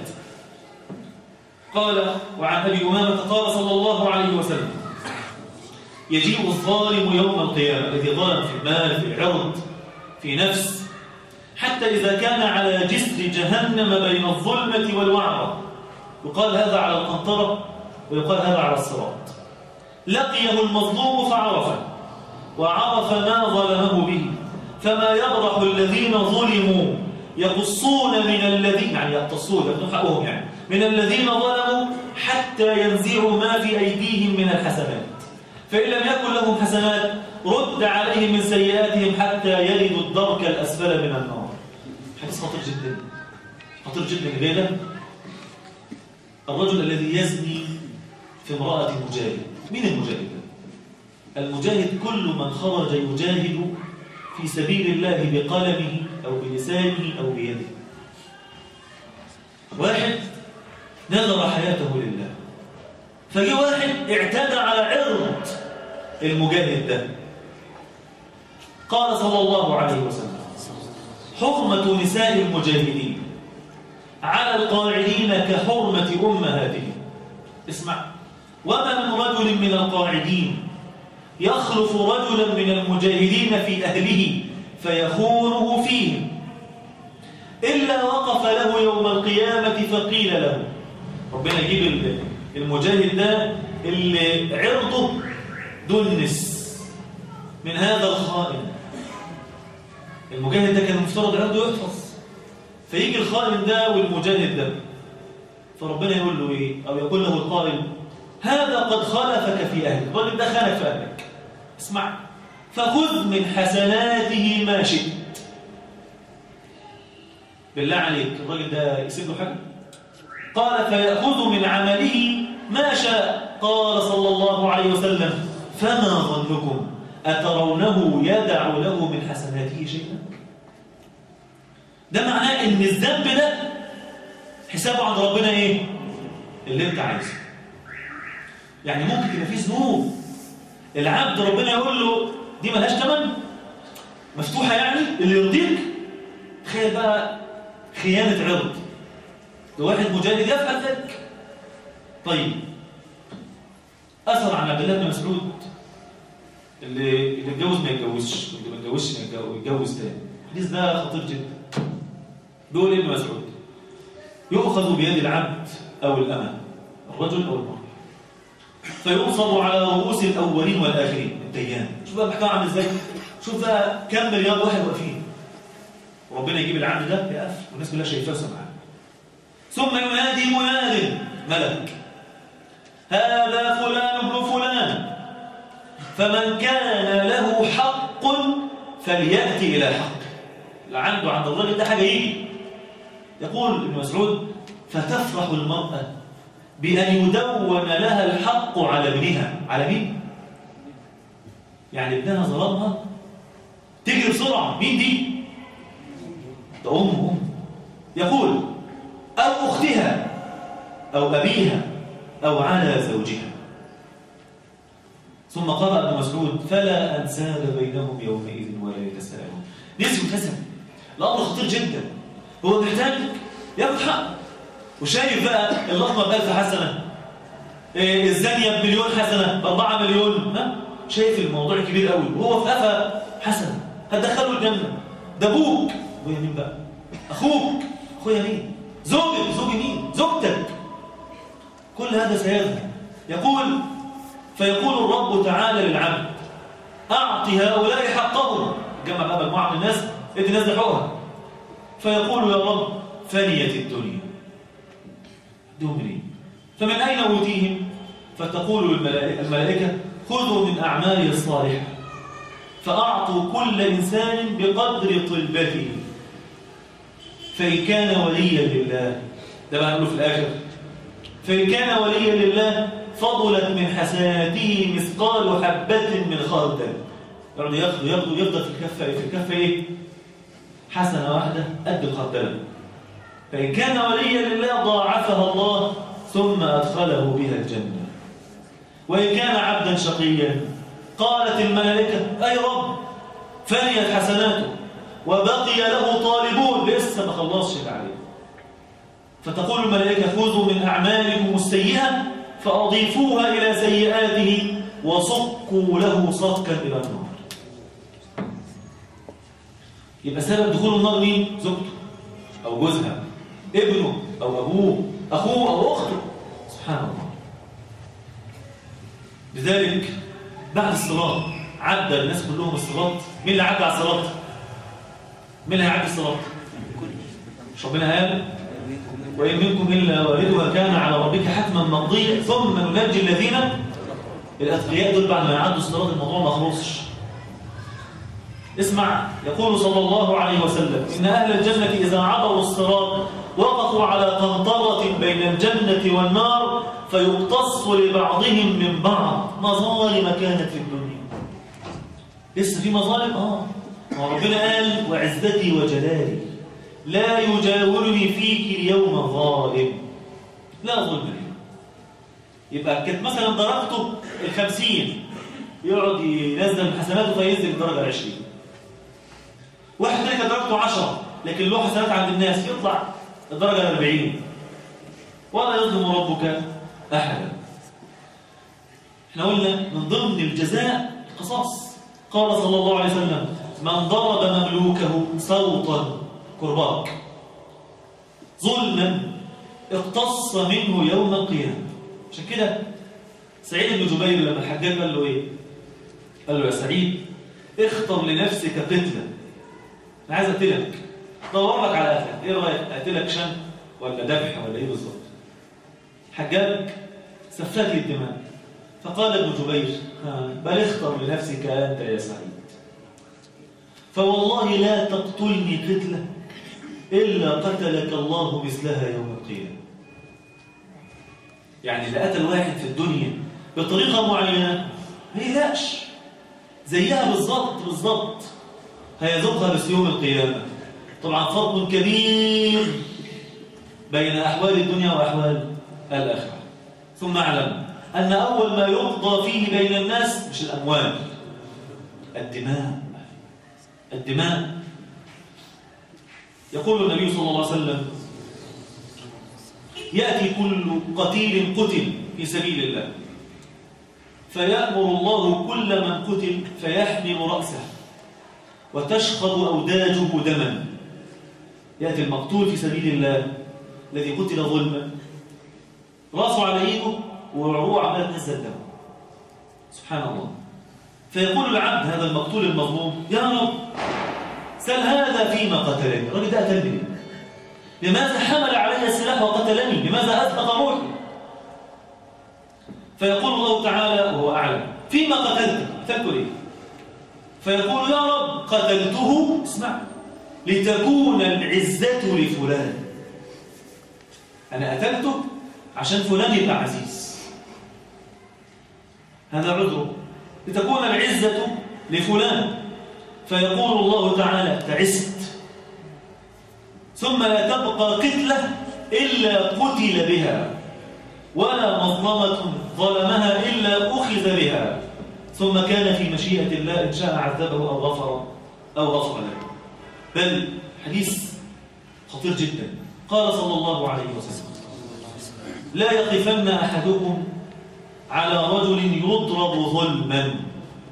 قال وعن أبي أمامة قال صلى الله عليه وسلم يجيء الظالم يوم القيامة الذي ظلم في المال في العرض في نفس حتى إذا كان على جسر جهنم بين الظلمة والوعرة يقال هذا على القنطرة ويقال هذا على الصراط لقيه المظلوم فعرفه وعرف ما ظلمه به فما يبرح الذين ظلموا يقصون من الذين يعني يقتصون يقصون حقهم يعني من الذين ظلموا حتى ينزعوا ما في أيديهم من الحسنات فإن لم يكن لهم حسنات رد عليهم من سيئاتهم حتى يلدوا الدرك الأسفل من النار حديث خطير جدا خطير جدا ليه الرجل الذي يزني في امرأة مجاهد مين المجاهد المجاهد كل من خرج يجاهد في سبيل الله بقلمه أو بلسانه أو بيده واحد نذر حياته لله فجي واحد اعتدى على عرض المجاهد ده قال صلى الله عليه وسلم حرمة نساء المجاهدين على القاعدين كحرمة أمهاتهم اسمع وما من رجل من القاعدين يخلف رجلا من المجاهدين في أهله فيخونه فيهم إلا وقف له يوم القيامة فقيل له ربنا يجيب المجاهد ده اللي عرضه دنس من هذا الخائن المجاهد ده كان مفترض عرضه يحفظ فيجي الخائن ده والمجاهد ده فربنا يقول له ايه او يقول له القائل هذا قد خالفك في اهلك الراجل ده خالف في اهلك اسمع فخذ من حسناته ما شئت بالله عليك الراجل ده يسيب له حاجه قال فيأخذ من عمله ما شاء قال صلى الله عليه وسلم فما ظنكم أترونه يدع له من حسناته شيئا ده معناه ان الذنب ده حسابه عند ربنا ايه اللي انت عايزه يعني ممكن يبقى فيه ذنوب العبد ربنا يقول له دي ملهاش ثمن مفتوحه يعني اللي يرضيك تخيل بقى خيانه عرض ده واحد مجاهد يفعل ذلك طيب اثر عن عبد الله بن مسعود اللي اللي اتجوز ما يتجوزش واللي ما اتجوزش ما يتجوز- يتجوز تاني الحديث ده خطير جدا بيقول ايه ابن مسعود يؤخذ بيد العبد او الامه الرجل او المراه فينصب على رؤوس الاولين والاخرين الديان شوف بقى المحكمه عامل ازاي شوف بقى كم مليار واحد واقفين وربنا يجيب العبد ده يقف والناس كلها شايفاه وسامعاه ثم ينادي مناد ملك هذا فلان ابن فلان فمن كان له حق فليأتي إلى حق اللي عنده عند الراجل ده حاجة يجي يقول ابن مسعود فتفرح المرأة بأن يدون لها الحق على ابنها على مين؟ يعني ابنها ظلمها تجري بسرعة مين دي؟ ده أم أم يقول أو أختها أو أبيها أو على زوجها ثم قرأ ابن مسعود فلا أنساب بينهم يومئذ ولا يتساءلون نسي وتسم الأمر خطير جدا هو محتاج ياخد حق وشايف بقى اللقمة بألف حسنة إيه الزانية بمليون حسنة بأربعة مليون ها شايف الموضوع كبير قوي وهو في قفا حسن هتدخله الجنة ده أبوك أبويا مين بقى أخوك أخويا مين زوجك زوجي مين زوجتك كل هذا سيذهب يقول فيقول الرب تعالى للعبد أعط هؤلاء حقهم جمع بقى مجموعة من الناس ادي الناس دي حقوقها فيقول يا رب فنيت الدنيا دمري فمن أين أوتيهم فتقول الملائكة, الملائكة خذوا من أعماله الصالحة فأعطوا كل إنسان بقدر طلبته فإن كان وليا لله ده بقى نقوله في الآخر فإن كان وليا لله فضلت من حسناته مثقال حبة من خردل يعني ياخده ياخده يفضل في الكفة في الكفة إيه؟ حسنة واحدة قد الخردل فإن كان وليا لله ضاعفها الله ثم أدخله بها الجنة وإن كان عبدا شقيا قالت الملائكة أي رب فنيت حسناته وبقي له طالبون لسه ما خلصش اللي عليه فتقول الملائكة خذوا من أعمالكم السيئة فأضيفوها إلى سيئاته وصكوا له صكا إلى النار يبقى سبب دخول النار مين؟ زوجته أو جوزها ابنه أو أبوه أخوه أو أخته سبحان الله لذلك بعد الصراط عدى الناس كلهم الصراط مين اللي عدى على الصراط؟ مين اللي هيعدي الصراط؟ مش ربنا قال وإن منكم إلا واردها كان على ربك حتما مقضيا ثم ننجي الذين الأتقياء دول بعد ما يعدوا الصراط الموضوع ما خلصش اسمع يقول صلى الله عليه وسلم إن أهل الجنة إذا عبروا الصراط وقفوا على قنطرة بين الجنة والنار فيقتص لبعضهم من بعض مظالم كانت في الدنيا لسه في مظالم؟ آه ربنا قال وعزتي وجلالي لا يجاورني فيك اليوم ظالم لا ظلم اليوم يبقى كانت مثلا درجته الخمسين يقعد ينزل من حسناته فينزل الدرجة العشرين واحد تاني كانت درجته عشرة لكن له حسنات عند الناس يطلع الدرجة الأربعين ولا يظلم ربك أحدا احنا قلنا من ضمن الجزاء القصاص قال صلى الله عليه وسلم من ضرب مملوكه صوتا كرباك ظلما اقتص منه يوم القيامة عشان كده سعيد بن جبير لما الحجاج قال له ايه قال له يا سعيد اختر لنفسك قتلة انا عايز اقتلك دور لك على قتلك ايه رايك اقتلك شن ولا ذبح ولا ايه بالظبط حجاج سفك لي الدماء فقال ابن جبير بل اختر لنفسك انت يا سعيد فوالله لا تقتلني قتله إلا قتلك الله مثلها يوم القيامة يعني اللي قتل واحد في الدنيا بطريقة معينة ما يلاقش زيها بالظبط بالظبط هيذوقها بس يوم القيامة طبعا فرق كبير بين أحوال الدنيا وأحوال الآخرة ثم اعلم أن أول ما يقضى فيه بين الناس مش الأموال الدماء الدماء يقول النبي صلى الله عليه وسلم يأتي كل قتيل قتل في سبيل الله فيأمر الله كل من قتل فيحمل رأسه وتشخض أوداجه دما يأتي المقتول في سبيل الله الذي قتل ظلما رأسه على إيده وعروه عمالة تنزل دم سبحان الله فيقول العبد هذا المقتول المظلوم يا رب سل هذا فيما قتلني الراجل ده قتلني لماذا حمل علي السلاح وقتلني لماذا أزهق روحي فيقول الله تعالى وهو أعلم فيما قتلت قتلت ليه فيقول يا رب قتلته اسمع لتكون العزة لفلان أنا قتلته عشان فلان يبقى عزيز هذا عذره لتكون العزة لفلان فيقول الله تعالى تعست ثم لا تبقى قتلة إلا قتل بها ولا مظلمة ظلمها إلا أخذ بها ثم كان في مشيئة الله إن شاء عذبه أو غفر أو غفر له بل حديث خطير جدا قال صلى الله عليه وسلم لا يقفن أحدكم على رجل يضرب ظلما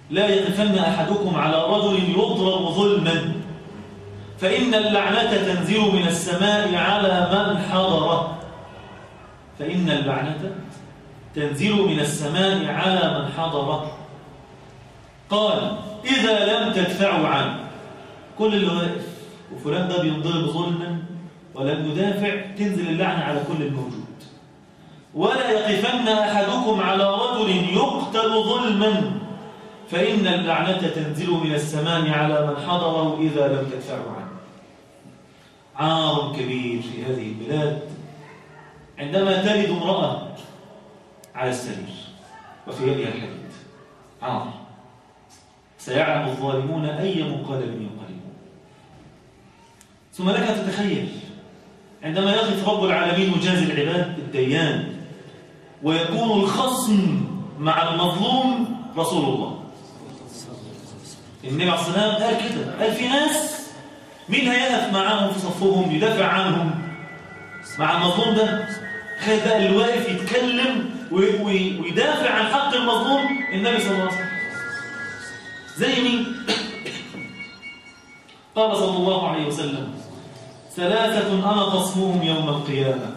لا يقفن أحدكم على رجل يضرب ظلما فإن اللعنة تنزل من السماء على من حضره فإن اللعنة تنزل من السماء على من حضره قال إذا لم تدفعوا عنه كل اللي واقف وفلان ده بينضرب ظلما ولم يدافع تنزل اللعنة على كل الموجود ولا يقفن أحدكم على رجل يقتل ظلما فإن اللعنة تنزل من السماء على من حضره إذا لم تدفعوا عنه عار كبير في هذه البلاد عندما تلد امرأة على السرير وفي يدها الحديد عار سيعلم الظالمون أي منقلب ينقلبون ثم لك أن تتخيل عندما يقف رب العالمين مجاز العباد الديان ويكون الخصم مع المظلوم رسول الله النبي عليه الصلاة والسلام قال كده قال في ناس مين هيقف معاهم في صفهم يدافع عنهم مع المظلوم ده تخيل بقى اللي واقف يتكلم ويدافع عن حق المظلوم النبي صلى الله عليه وسلم زي مين قال صلى الله عليه وسلم ثلاثة أنا خصمهم يوم القيامة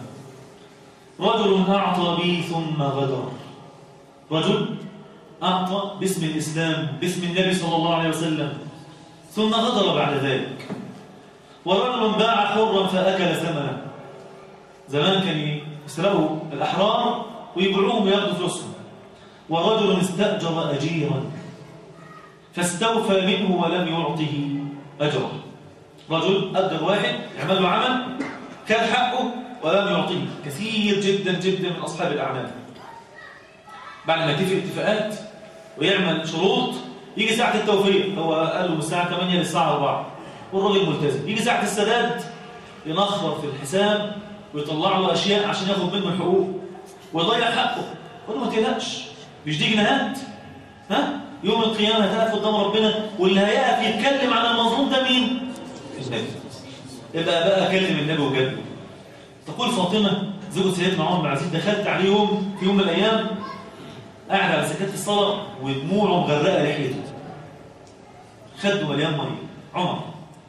رجل أعطى بي ثم غدر رجل أعطى باسم الإسلام باسم النبي صلى الله عليه وسلم ثم غدر بعد ذلك ورجل باع حرا فأكل ثمنه زمان كان يسرقوا الأحرار ويبيعوهم وياخدوا فلوسهم ورجل استأجر أجيرا فاستوفى منه ولم يعطه أجره رجل أجر واحد يعمل له عمل كان حقه ولم يعطيه كثير جدا جدا من أصحاب الأعمال بعد ما يتفق اتفاقات ويعمل شروط يجي ساعة التوفيق هو قال له من الساعة 8 للساعة 4 والراجل ملتزم يجي ساعة السداد ينخر في الحساب ويطلع له أشياء عشان ياخد منه الحقوق ويضيع حقه يقول له ما تقلقش مش دي جنيهات ها يوم القيامة هتقف قدام ربنا واللي هيقف يتكلم عن المظلوم ده مين؟ النبي يبقى بقى كلم النبي وجده تقول فاطمة زوجة سيدنا عمر بن العزيز دخلت عليه يوم في يوم من الأيام قاعد على سكات الصلاة ودموعه مغرقة لحيته خده مليان مية عمر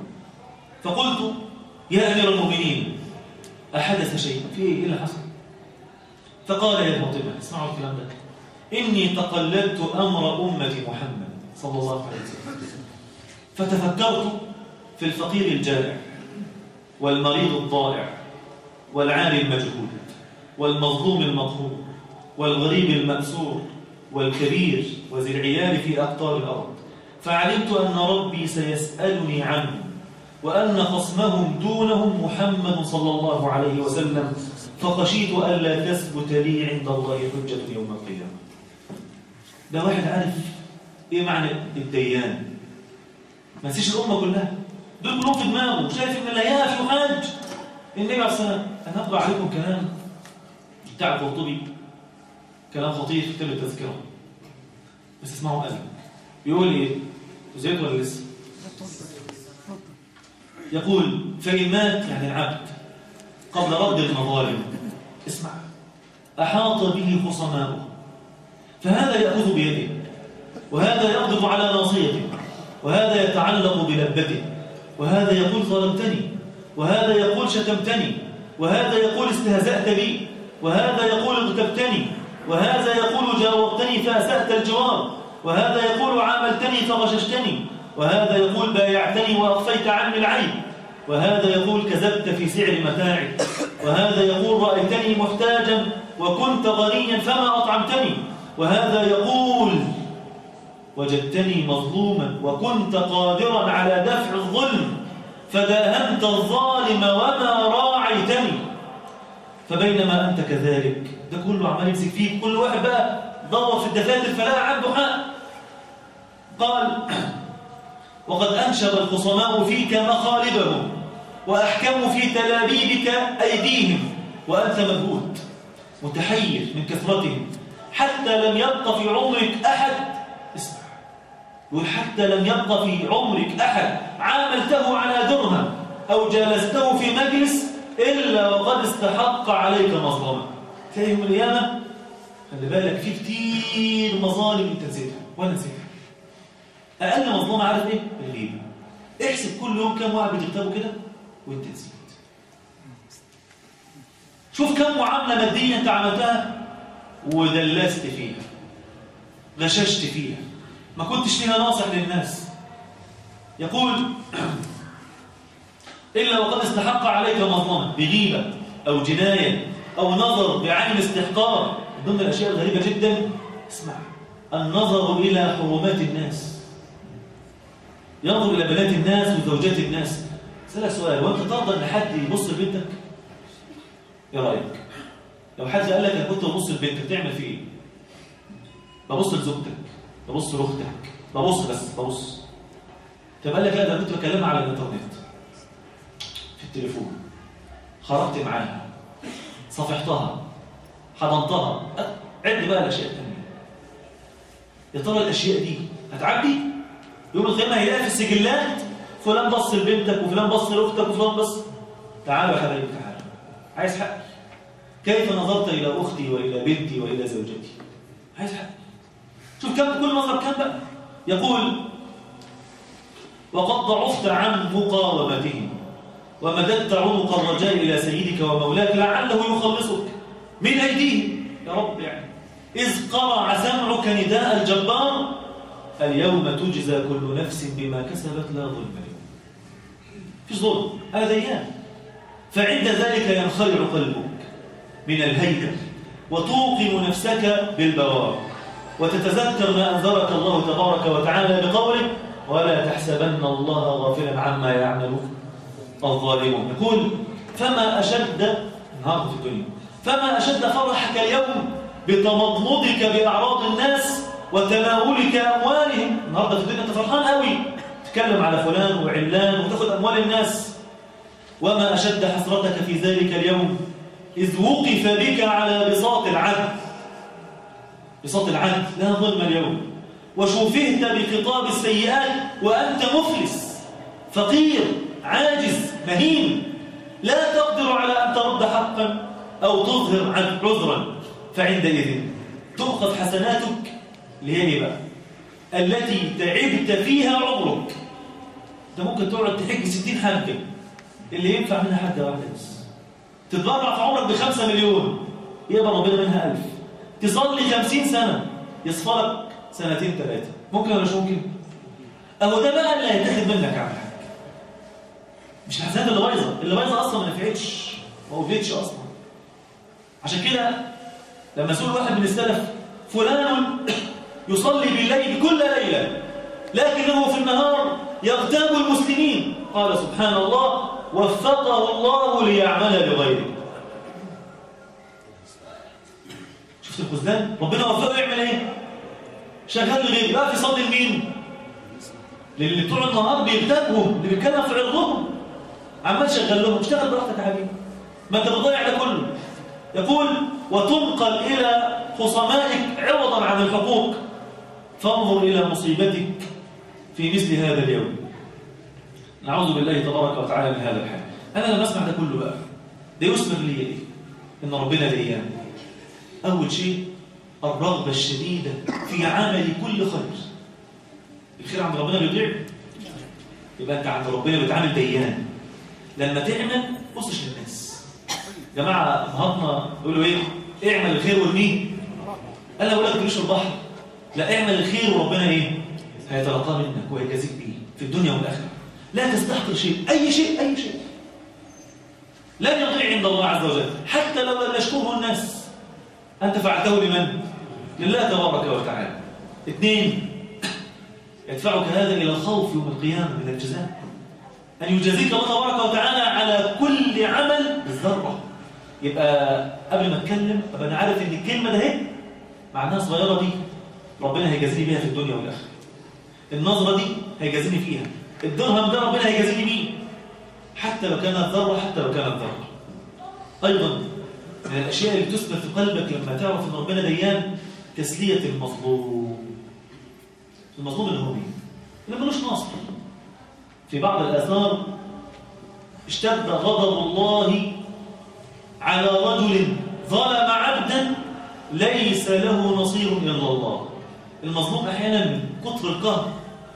فقلت يا أمير المؤمنين أحدث شيء في إيه اللي حصل فقال يا فاطمة اسمعوا الكلام ده إني تقلدت أمر أمة محمد صلى الله عليه وسلم فتفكرت في الفقير الجائع والمريض الضائع والعالي المجهول والمظلوم المظلوم والغريب المأسور والكبير وذي العيال في أقطار الأرض فعلمت أن ربي سيسألني عنه وأن خصمهم دونهم محمد صلى الله عليه وسلم فخشيت ألا تثبت لي عند الله حجة يوم القيامة ده واحد عارف إيه معنى الديان ما نسيش الأمة كلها دول كلهم في دماغه شايف إن لا يافي حاج النبي عليه الصلاة والسلام أنا أقرأ عليكم كلام بتاع القرطبي كلام خطير في كتاب التذكرة بس اسمعوا قلب بيقول إيه زيت ولا لسه يقول فإن مات يعني العبد قبل رد المظالم اسمع أحاط به خصماؤه فهذا يأخذ بيده وهذا يقبض على ناصيته وهذا يتعلق بلبته وهذا يقول ظلمتني وهذا يقول شتمتني وهذا يقول استهزأت بي وهذا يقول اغتبتني وهذا يقول جاورتني فأسأت الجوار وهذا يقول عاملتني فغششتني وهذا يقول بايعتني وأخفيت عني العيب وهذا يقول كذبت في سعر متاعي وهذا يقول رأيتني محتاجا وكنت غنيا فما أطعمتني وهذا يقول وجدتني مظلوما وكنت قادرا على دفع الظلم فداهمت الظالم وما راعيتني فبينما أنت كذلك ده كله عمال يمسك فيك كل واحد بقى دور في الدفاتر فلا عنده حق قال وقد أنشب الخصماء فيك مخالبهم وأحكموا في تلابيبك أيديهم وأنت مبهوت متحير من كثرتهم حتى لم يبق في عمرك أحد اسمع يقول حتى لم يبق في عمرك أحد عاملته على درهم أو جالسته في مجلس إلا وقد استحق عليك مظلمة تلاقي يوم القيامة خلي بالك في كتير مظالم انت نسيتها وانا نسيتها اقل مظلومه عارف ايه الغيبه احسب كل يوم كم واحد بتغتابه كده وانت نسيت شوف كم معامله ماديه انت عملتها ودلست فيها غششت فيها ما كنتش فيها ناصح للناس يقول إلا وقد استحق عليك مظلمة بغيبة أو جناية أو نظر بعين استحقار ضمن الأشياء الغريبة جدا اسمع النظر إلى حرمات الناس ينظر إلى بنات الناس وزوجات الناس سألك سؤال وأنت ترضى أن حد يبص لبنتك؟ إيه رأيك؟ لو حد قال لك أنا كنت ببص لبنتك تعمل فيه إيه؟ ببص لزوجتك ببص لاختك ببص بس ببص طب قال لك لا ده أنا كنت بكلمها على الإنترنت في التليفون خرجت معاها صفحتها حضنتها عد بقى الأشياء التانية يا ترى الأشياء دي هتعدي يوم القيامة هيلاقي في السجلات فلان بص لبنتك وفلان بص لأختك وفلان بص تعالوا يا حبايبي تعالوا عايز حق كيف نظرت إلى أختي وإلى بنتي وإلى زوجتي عايز حق شوف كم كل نظر كم بقى يقول وقد ضعفت عن مقاومتهم ومددت عنق الرجاء إلى سيدك ومولاك لعله يخلصك من أيديهم يا رب يعني إذ قرع سمعك نداء الجبار اليوم تجزى كل نفس بما كسبت لا ظلم اليوم فيش ظلم هذا ديان فعند ذلك ينخلع قلبك من الهيكل وتوقن نفسك بالبوار وتتذكر ما أنذرك الله تبارك وتعالى بقوله ولا تحسبن الله غافلا عما يعمل الظالمون يقول فما أشد النهارده في الدنيا فما أشد فرحك اليوم بتمضمضك بأعراض الناس وتناولك أموالهم النهارده في الدنيا أنت فرحان قوي تتكلم على فلان وعلان وتاخد أموال الناس وما أشد حسرتك في ذلك اليوم إذ وقف بك على بساط العدل بساط العدل لا ظلم اليوم وشوفهت بخطاب السيئات وأنت مفلس فقير عاجز مهين لا تقدر على أن ترد حقا أو تظهر عن عذرا فعندئذ تؤخذ حسناتك اللي هي إيه بقى التي تعبت فيها عمرك انت ممكن تقعد تحج 60 حجه اللي ينفع منها حجه واحده بس تتبرع في عمرك بخمسة مليون يقبل ربنا منها ألف تصلي خمسين سنة يصفلك سنتين ثلاثة ممكن ولا مش ممكن؟ أهو ده بقى اللي هيتاخد منك عمل حاجة مش الحسنات اللي بايظة اللي بايظة أصلا ما نفعتش ما وفيتش أصلا عشان كده لما سئل واحد من السلف فلان يصلي بالليل كل ليلة لكنه في النهار يغتاب المسلمين قال سبحان الله وفقه الله ليعمل بغيره شفت الخزدان ربنا وفقه يعمل ايه شغال لغيره بقى في صد المين للي بتوع النهار بيغتابهم اللي بيتكلم في عرضهم عمال شغال لهم اشتغل براحتك يا حبيبي ما انت بتضيع ده كله يقول وتنقل الى خصمائك عوضا عن الحقوق فانظر الى مصيبتك في مثل هذا اليوم نعوذ بالله تبارك وتعالى من هذا الحال انا لما اسمع ده كله بقى ده يثمر لي ايه ان ربنا ليان اول شيء الرغبه الشديده في عمل كل خير الخير عند ربنا بيضيع يبقى انت عند ربنا بتعامل ديان لما تعمل بصش للناس يا جماعه نهارنا يقولوا ايه اعمل الخير وارميه انا بقول لك تجيش البحر لا اعمل الخير وربنا ايه هيتلقاه منك ويجازيك بيه في الدنيا والاخره لا تستحقر شيء أي شيء أي شيء لن يضيع عند الله عز وجل حتى لو لم يشكره الناس أنت فعلته لمن؟ لله تبارك وتعالى اثنين يدفعك هذا إلى الخوف يوم القيامة من الجزاء أن يجازيك الله تبارك وتعالى على كل عمل بالذرة يبقى قبل ما اتكلم ابقى انا عارف ان الكلمه ده اهي معناها صغيره دي ربنا هيجازيني بيها في الدنيا والاخره النظره دي هيجازيني فيها الدرهم ده ربنا هيجازيني بيه حتى لو كانت ذره حتى لو كانت ذره ايضا من الاشياء اللي تثمر في قلبك لما تعرف ان ربنا ديان تسليه المظلوم المظلوم اللي هو مين اللي ملوش ناصر في بعض الاثار اشتد غضب الله على رجل ظلم عبدا ليس له نصير الا الله المظلوم احيانا من كتر القهر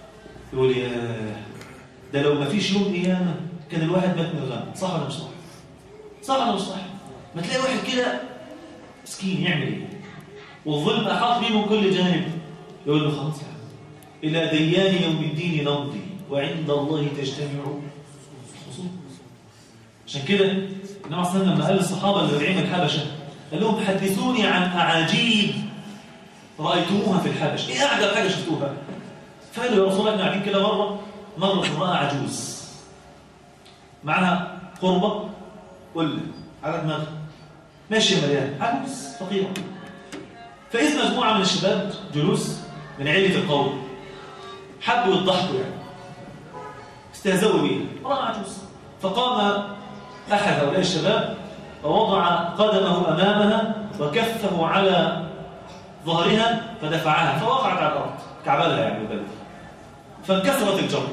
يقول يا ده لو ما فيش يوم قيامة كان الواحد مات من الغم صح ولا مش صح؟ صح ولا مش صح؟ ما تلاقي واحد كده مسكين يعمل ايه؟ والظلم أحاط بيه من كل جانب يقول له خلاص يا عم إلى ديان يوم الدين نمضي وعند الله تجتمع الخصوم عشان كده النبي صلى الله عليه وسلم لما قال للصحابة اللي راجعين من الحبشة قال لهم حدثوني عن أعاجيب رأيتموها في الحبش إيه أعجب حاجة شفتوها؟ فقالوا يا رسول الله احنا قاعدين كده مرة مرة امرأة عجوز معها قربة ولا على دماغها ماشية مليان عجوز فقيرة فإذ مجموعة من الشباب جلوس من علة القوم حبوا يضحكوا يعني استهزأوا بيها امرأة عجوز فقام أحد هؤلاء الشباب ووضع قدمه أمامها وكفه على ظهرها فدفعها فوقعت على الأرض كعبالها يعني بلد فانكسرت الجرة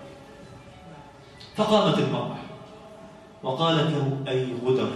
فقامت المرأة وقالت له أي غدر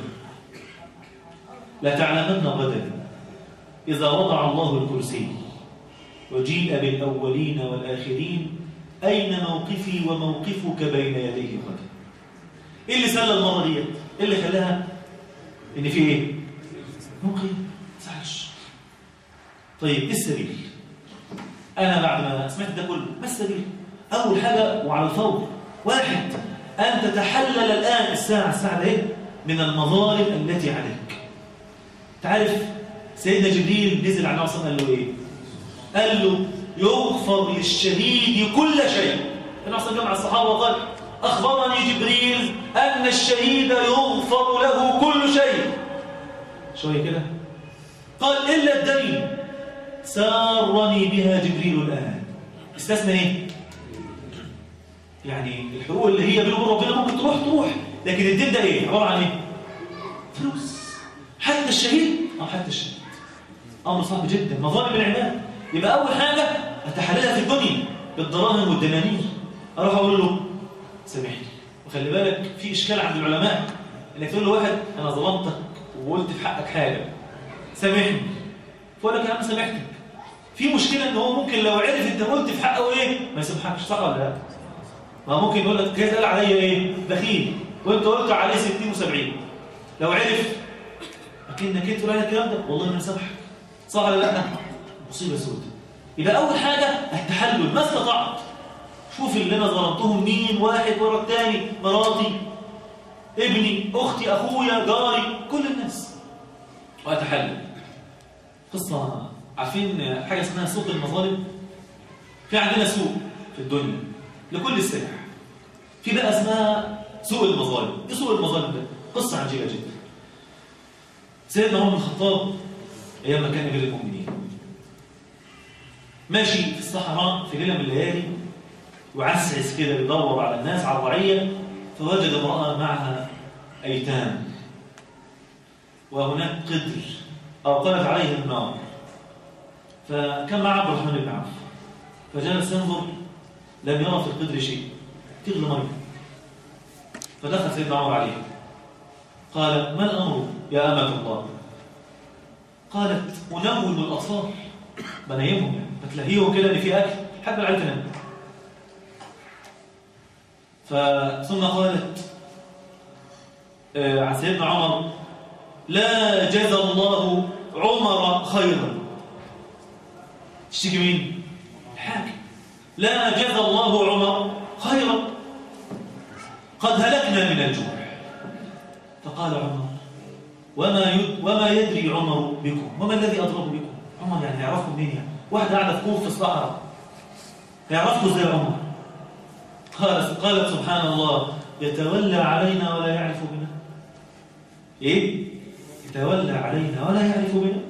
لتعلمن غدا إذا وضع الله الكرسي وجيء بالأولين والآخرين أين موقفي وموقفك بين يديه غدا إيه اللي سلى المرة ديت؟ إيه اللي خلاها إن في إيه؟ موقف تزعلش طيب إيه السبيل؟ أنا بعد ما سمعت ده كله ما السبيل؟ أول حاجة وعلى الفور واحد أن تتحلل الآن الساعة الساعة ده من المظالم التي عليك تعرف سيدنا جبريل نزل على النبي قال له إيه؟ قال له يغفر للشهيد كل شيء النبي صلى الله عليه الصحابة وقال أخبرني جبريل أن الشهيد يغفر له كل شيء شوية كده قال إلا الدين سارني بها جبريل الآن استثنى ايه يعني الحقوق اللي هي بينه وبين ربنا ممكن تروح تروح لكن الدين ده ايه عباره عن ايه فلوس حتى الشهيد اه حتى الشهيد امر صعب جدا مظالم العباد يبقى اول حاجه اتحللها في الدنيا بالدراهم والدنانير اروح اقول له سامحني وخلي بالك في اشكال عند العلماء انك تقول لواحد انا ظلمتك وقلت في حقك حاجه سامحني فقول لك يا عم سامحتك في مشكله ان هو ممكن لو عرف انت قلت في حقه ايه ما يسامحكش صح ولا لا ما ممكن يقول لك كده قال عليا ايه بخيل وانت قلت عليه 60 و70 لو عرف اكنك انت تقول على الكلام ده والله ما سامحك صح ولا لا مصيبه سوداء يبقى اول حاجه التحلل ما استطعت شوف اللي انا ظلمتهم مين واحد ورا الثاني مراتي ابني اختي اخويا جاري كل الناس واتحلل قصه عارفين حاجه اسمها سوق المظالم في عندنا سوق في الدنيا لكل السلع في بقى اسمها سوق المظالم ايه سوق المظالم ده قصه عجيبه جدا سيدنا عمر بن الخطاب ايام ما كان امير المؤمنين ماشي في الصحراء في ليله من الليالي وعسعس كده بيدور على الناس على الرعيه فوجد امراه معها ايتام وهناك قدر اوقدت عليه النار فكان مع عبد الرحمن بن عوف فجلس ينظر لم يرى في القدر شيء تغلى ميه فدخل سيدنا عمر عليه قال ما الامر يا امه الله قالت انوم الاطفال بنيمهم يعني بتلهيهم كده ان في اكل حتى العيال تنام ثم قالت آه عن سيدنا عمر لا جزى الله عمر خيرا تشتكي مين الحاكم لا جزى الله عمر خيرا قد هلكنا من الجوع فقال عمر وما يد وما يدري عمر بكم وما الذي اضرب بكم عمر يعني هيعرفكم منين يعني واحد قاعده في كوف في الصحراء هيعرفكم ازاي عمر قالت قالت سبحان الله يتولى علينا ولا يعرف بنا ايه يتولى علينا ولا يعرف بنا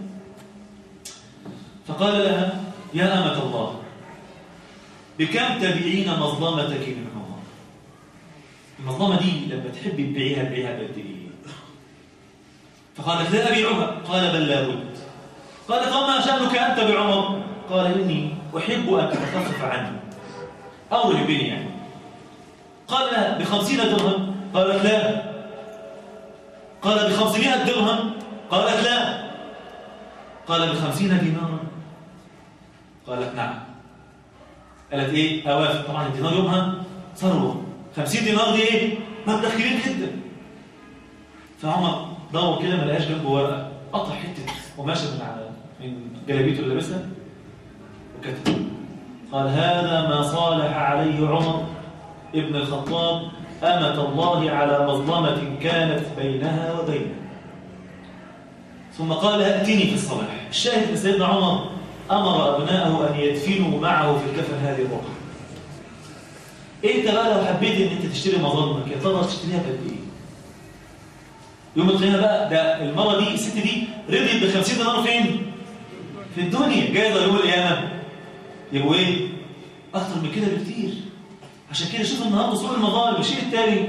فقال لها يا أمة الله بكم تبيعين مظلمتك من عمر المظلمة دي لما تحبي تبيعيها تبيعيها بقد ايه فقالت لا أبيعها قال بل لا بد قالت وما شأنك أنت بعمر قال إني أحب أن تخفف عني أمر يبيني يعني قال لها بخمسين درهم قالت لا قال بخمسمائة درهم قالت لا قال بخمسين دينارا قالت نعم قالت ايه اوافق طبعا الدينار يومها ثروه 50 دينار دي ايه مبلغ كبير جدا فعمر دور كده ما لقاش جنبه ورقه قطع حته قماشه من على من جلابيته اللي لابسها وكتب قال هذا ما صالح عليه عمر ابن الخطاب أمة الله على مظلمة كانت بينها وبينه ثم قال ائتني في الصلاح الشاهد ان سيدنا عمر أمر أبنائه أن يدفنوا معه في الكفن هذه الرقعة انت بقى لو حبيت ان انت تشتري مظلمك يا ترى تشتريها بقد ايه يوم القيامه بقى ده المره دي الست دي رضيت ب 50 دينار فين في الدنيا جايزه يوم القيامه يبقوا ايه اكتر من كده بكتير عشان كده شوف النهارده سوق المظالم الشيء التالي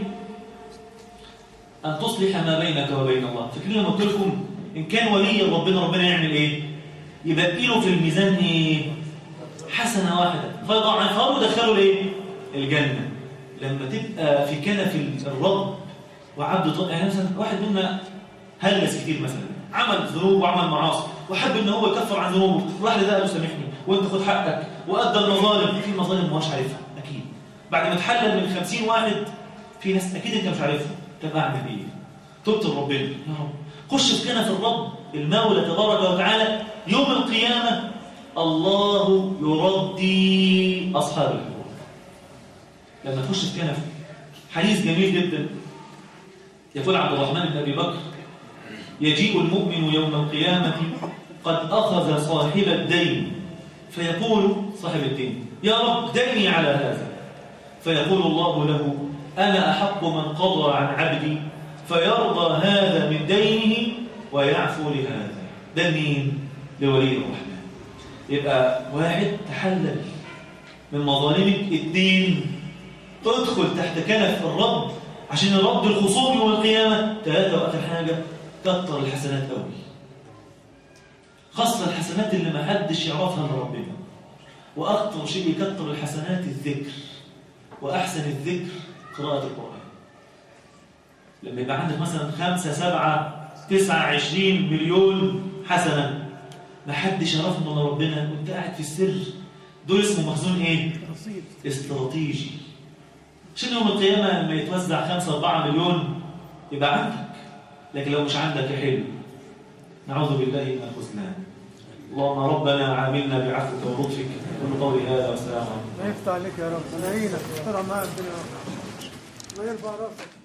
ان تصلح ما بينك وبين الله فاكرين لما قلت لكم ان كان ولي ربنا ربنا يعمل ايه يبقى له في الميزان ايه حسنه واحده فيضاعفها ودخله الايه الجنه لما تبقى في كنف الرب وعبد طيب يعني مثلا واحد منا هلس كتير مثلا عمل ذنوب وعمل معاصي وحب ان هو يكفر عن ذنوبه راح لده قال له سامحني وانت خد حقك وادى المظالم في مظالم ما هوش عارفها اكيد بعد ما تحلل من 50 واحد في ناس اكيد انت مش عارفها طب اعمل ايه تبت لربنا يا رب خش في كنف الرب المولى تبارك وتعالى يوم القيامه الله يرضي اصحاب الحقوق لما تخش في كنف حديث جميل جدا يقول عبد الرحمن بن ابي بكر يجيء المؤمن يوم القيامه قد اخذ صاحب الدين فيقول صاحب الدين يا رب ديني على هذا فيقول الله له انا احق من قضى عن عبدي فيرضى هذا من دينه ويعفو لهذا ده مين لولي الرحمن يبقى واحد تحلل من مظالمك اثنين تدخل تحت كنف الرب عشان الرب الخصوم يوم القيامة ثلاثة وآخر حاجة كتر الحسنات قوي خاصة الحسنات اللي ما حدش يعرفها من ربنا وأكثر شيء يكتر الحسنات الذكر وأحسن الذكر قراءة القرآن لما يبقى عندك مثلا خمسة سبعة تسعة عشرين مليون حسنة ما حدش يعرفهم من ربنا وانت قاعد في السر دول اسمه مخزون ايه؟ استراتيجي عشان يوم القيامة لما يتوزع خمسة أربعة مليون يبقى عندك لكن لو مش عندك يحل نعوذ بالله من الخذلان اللهم ربنا عاملنا بعفوك ولطفك كل قولي هذا والسلام عليكم ما يفتح عليك يا رب انا عينك طلع معاك الدنيا الله يرفع راسك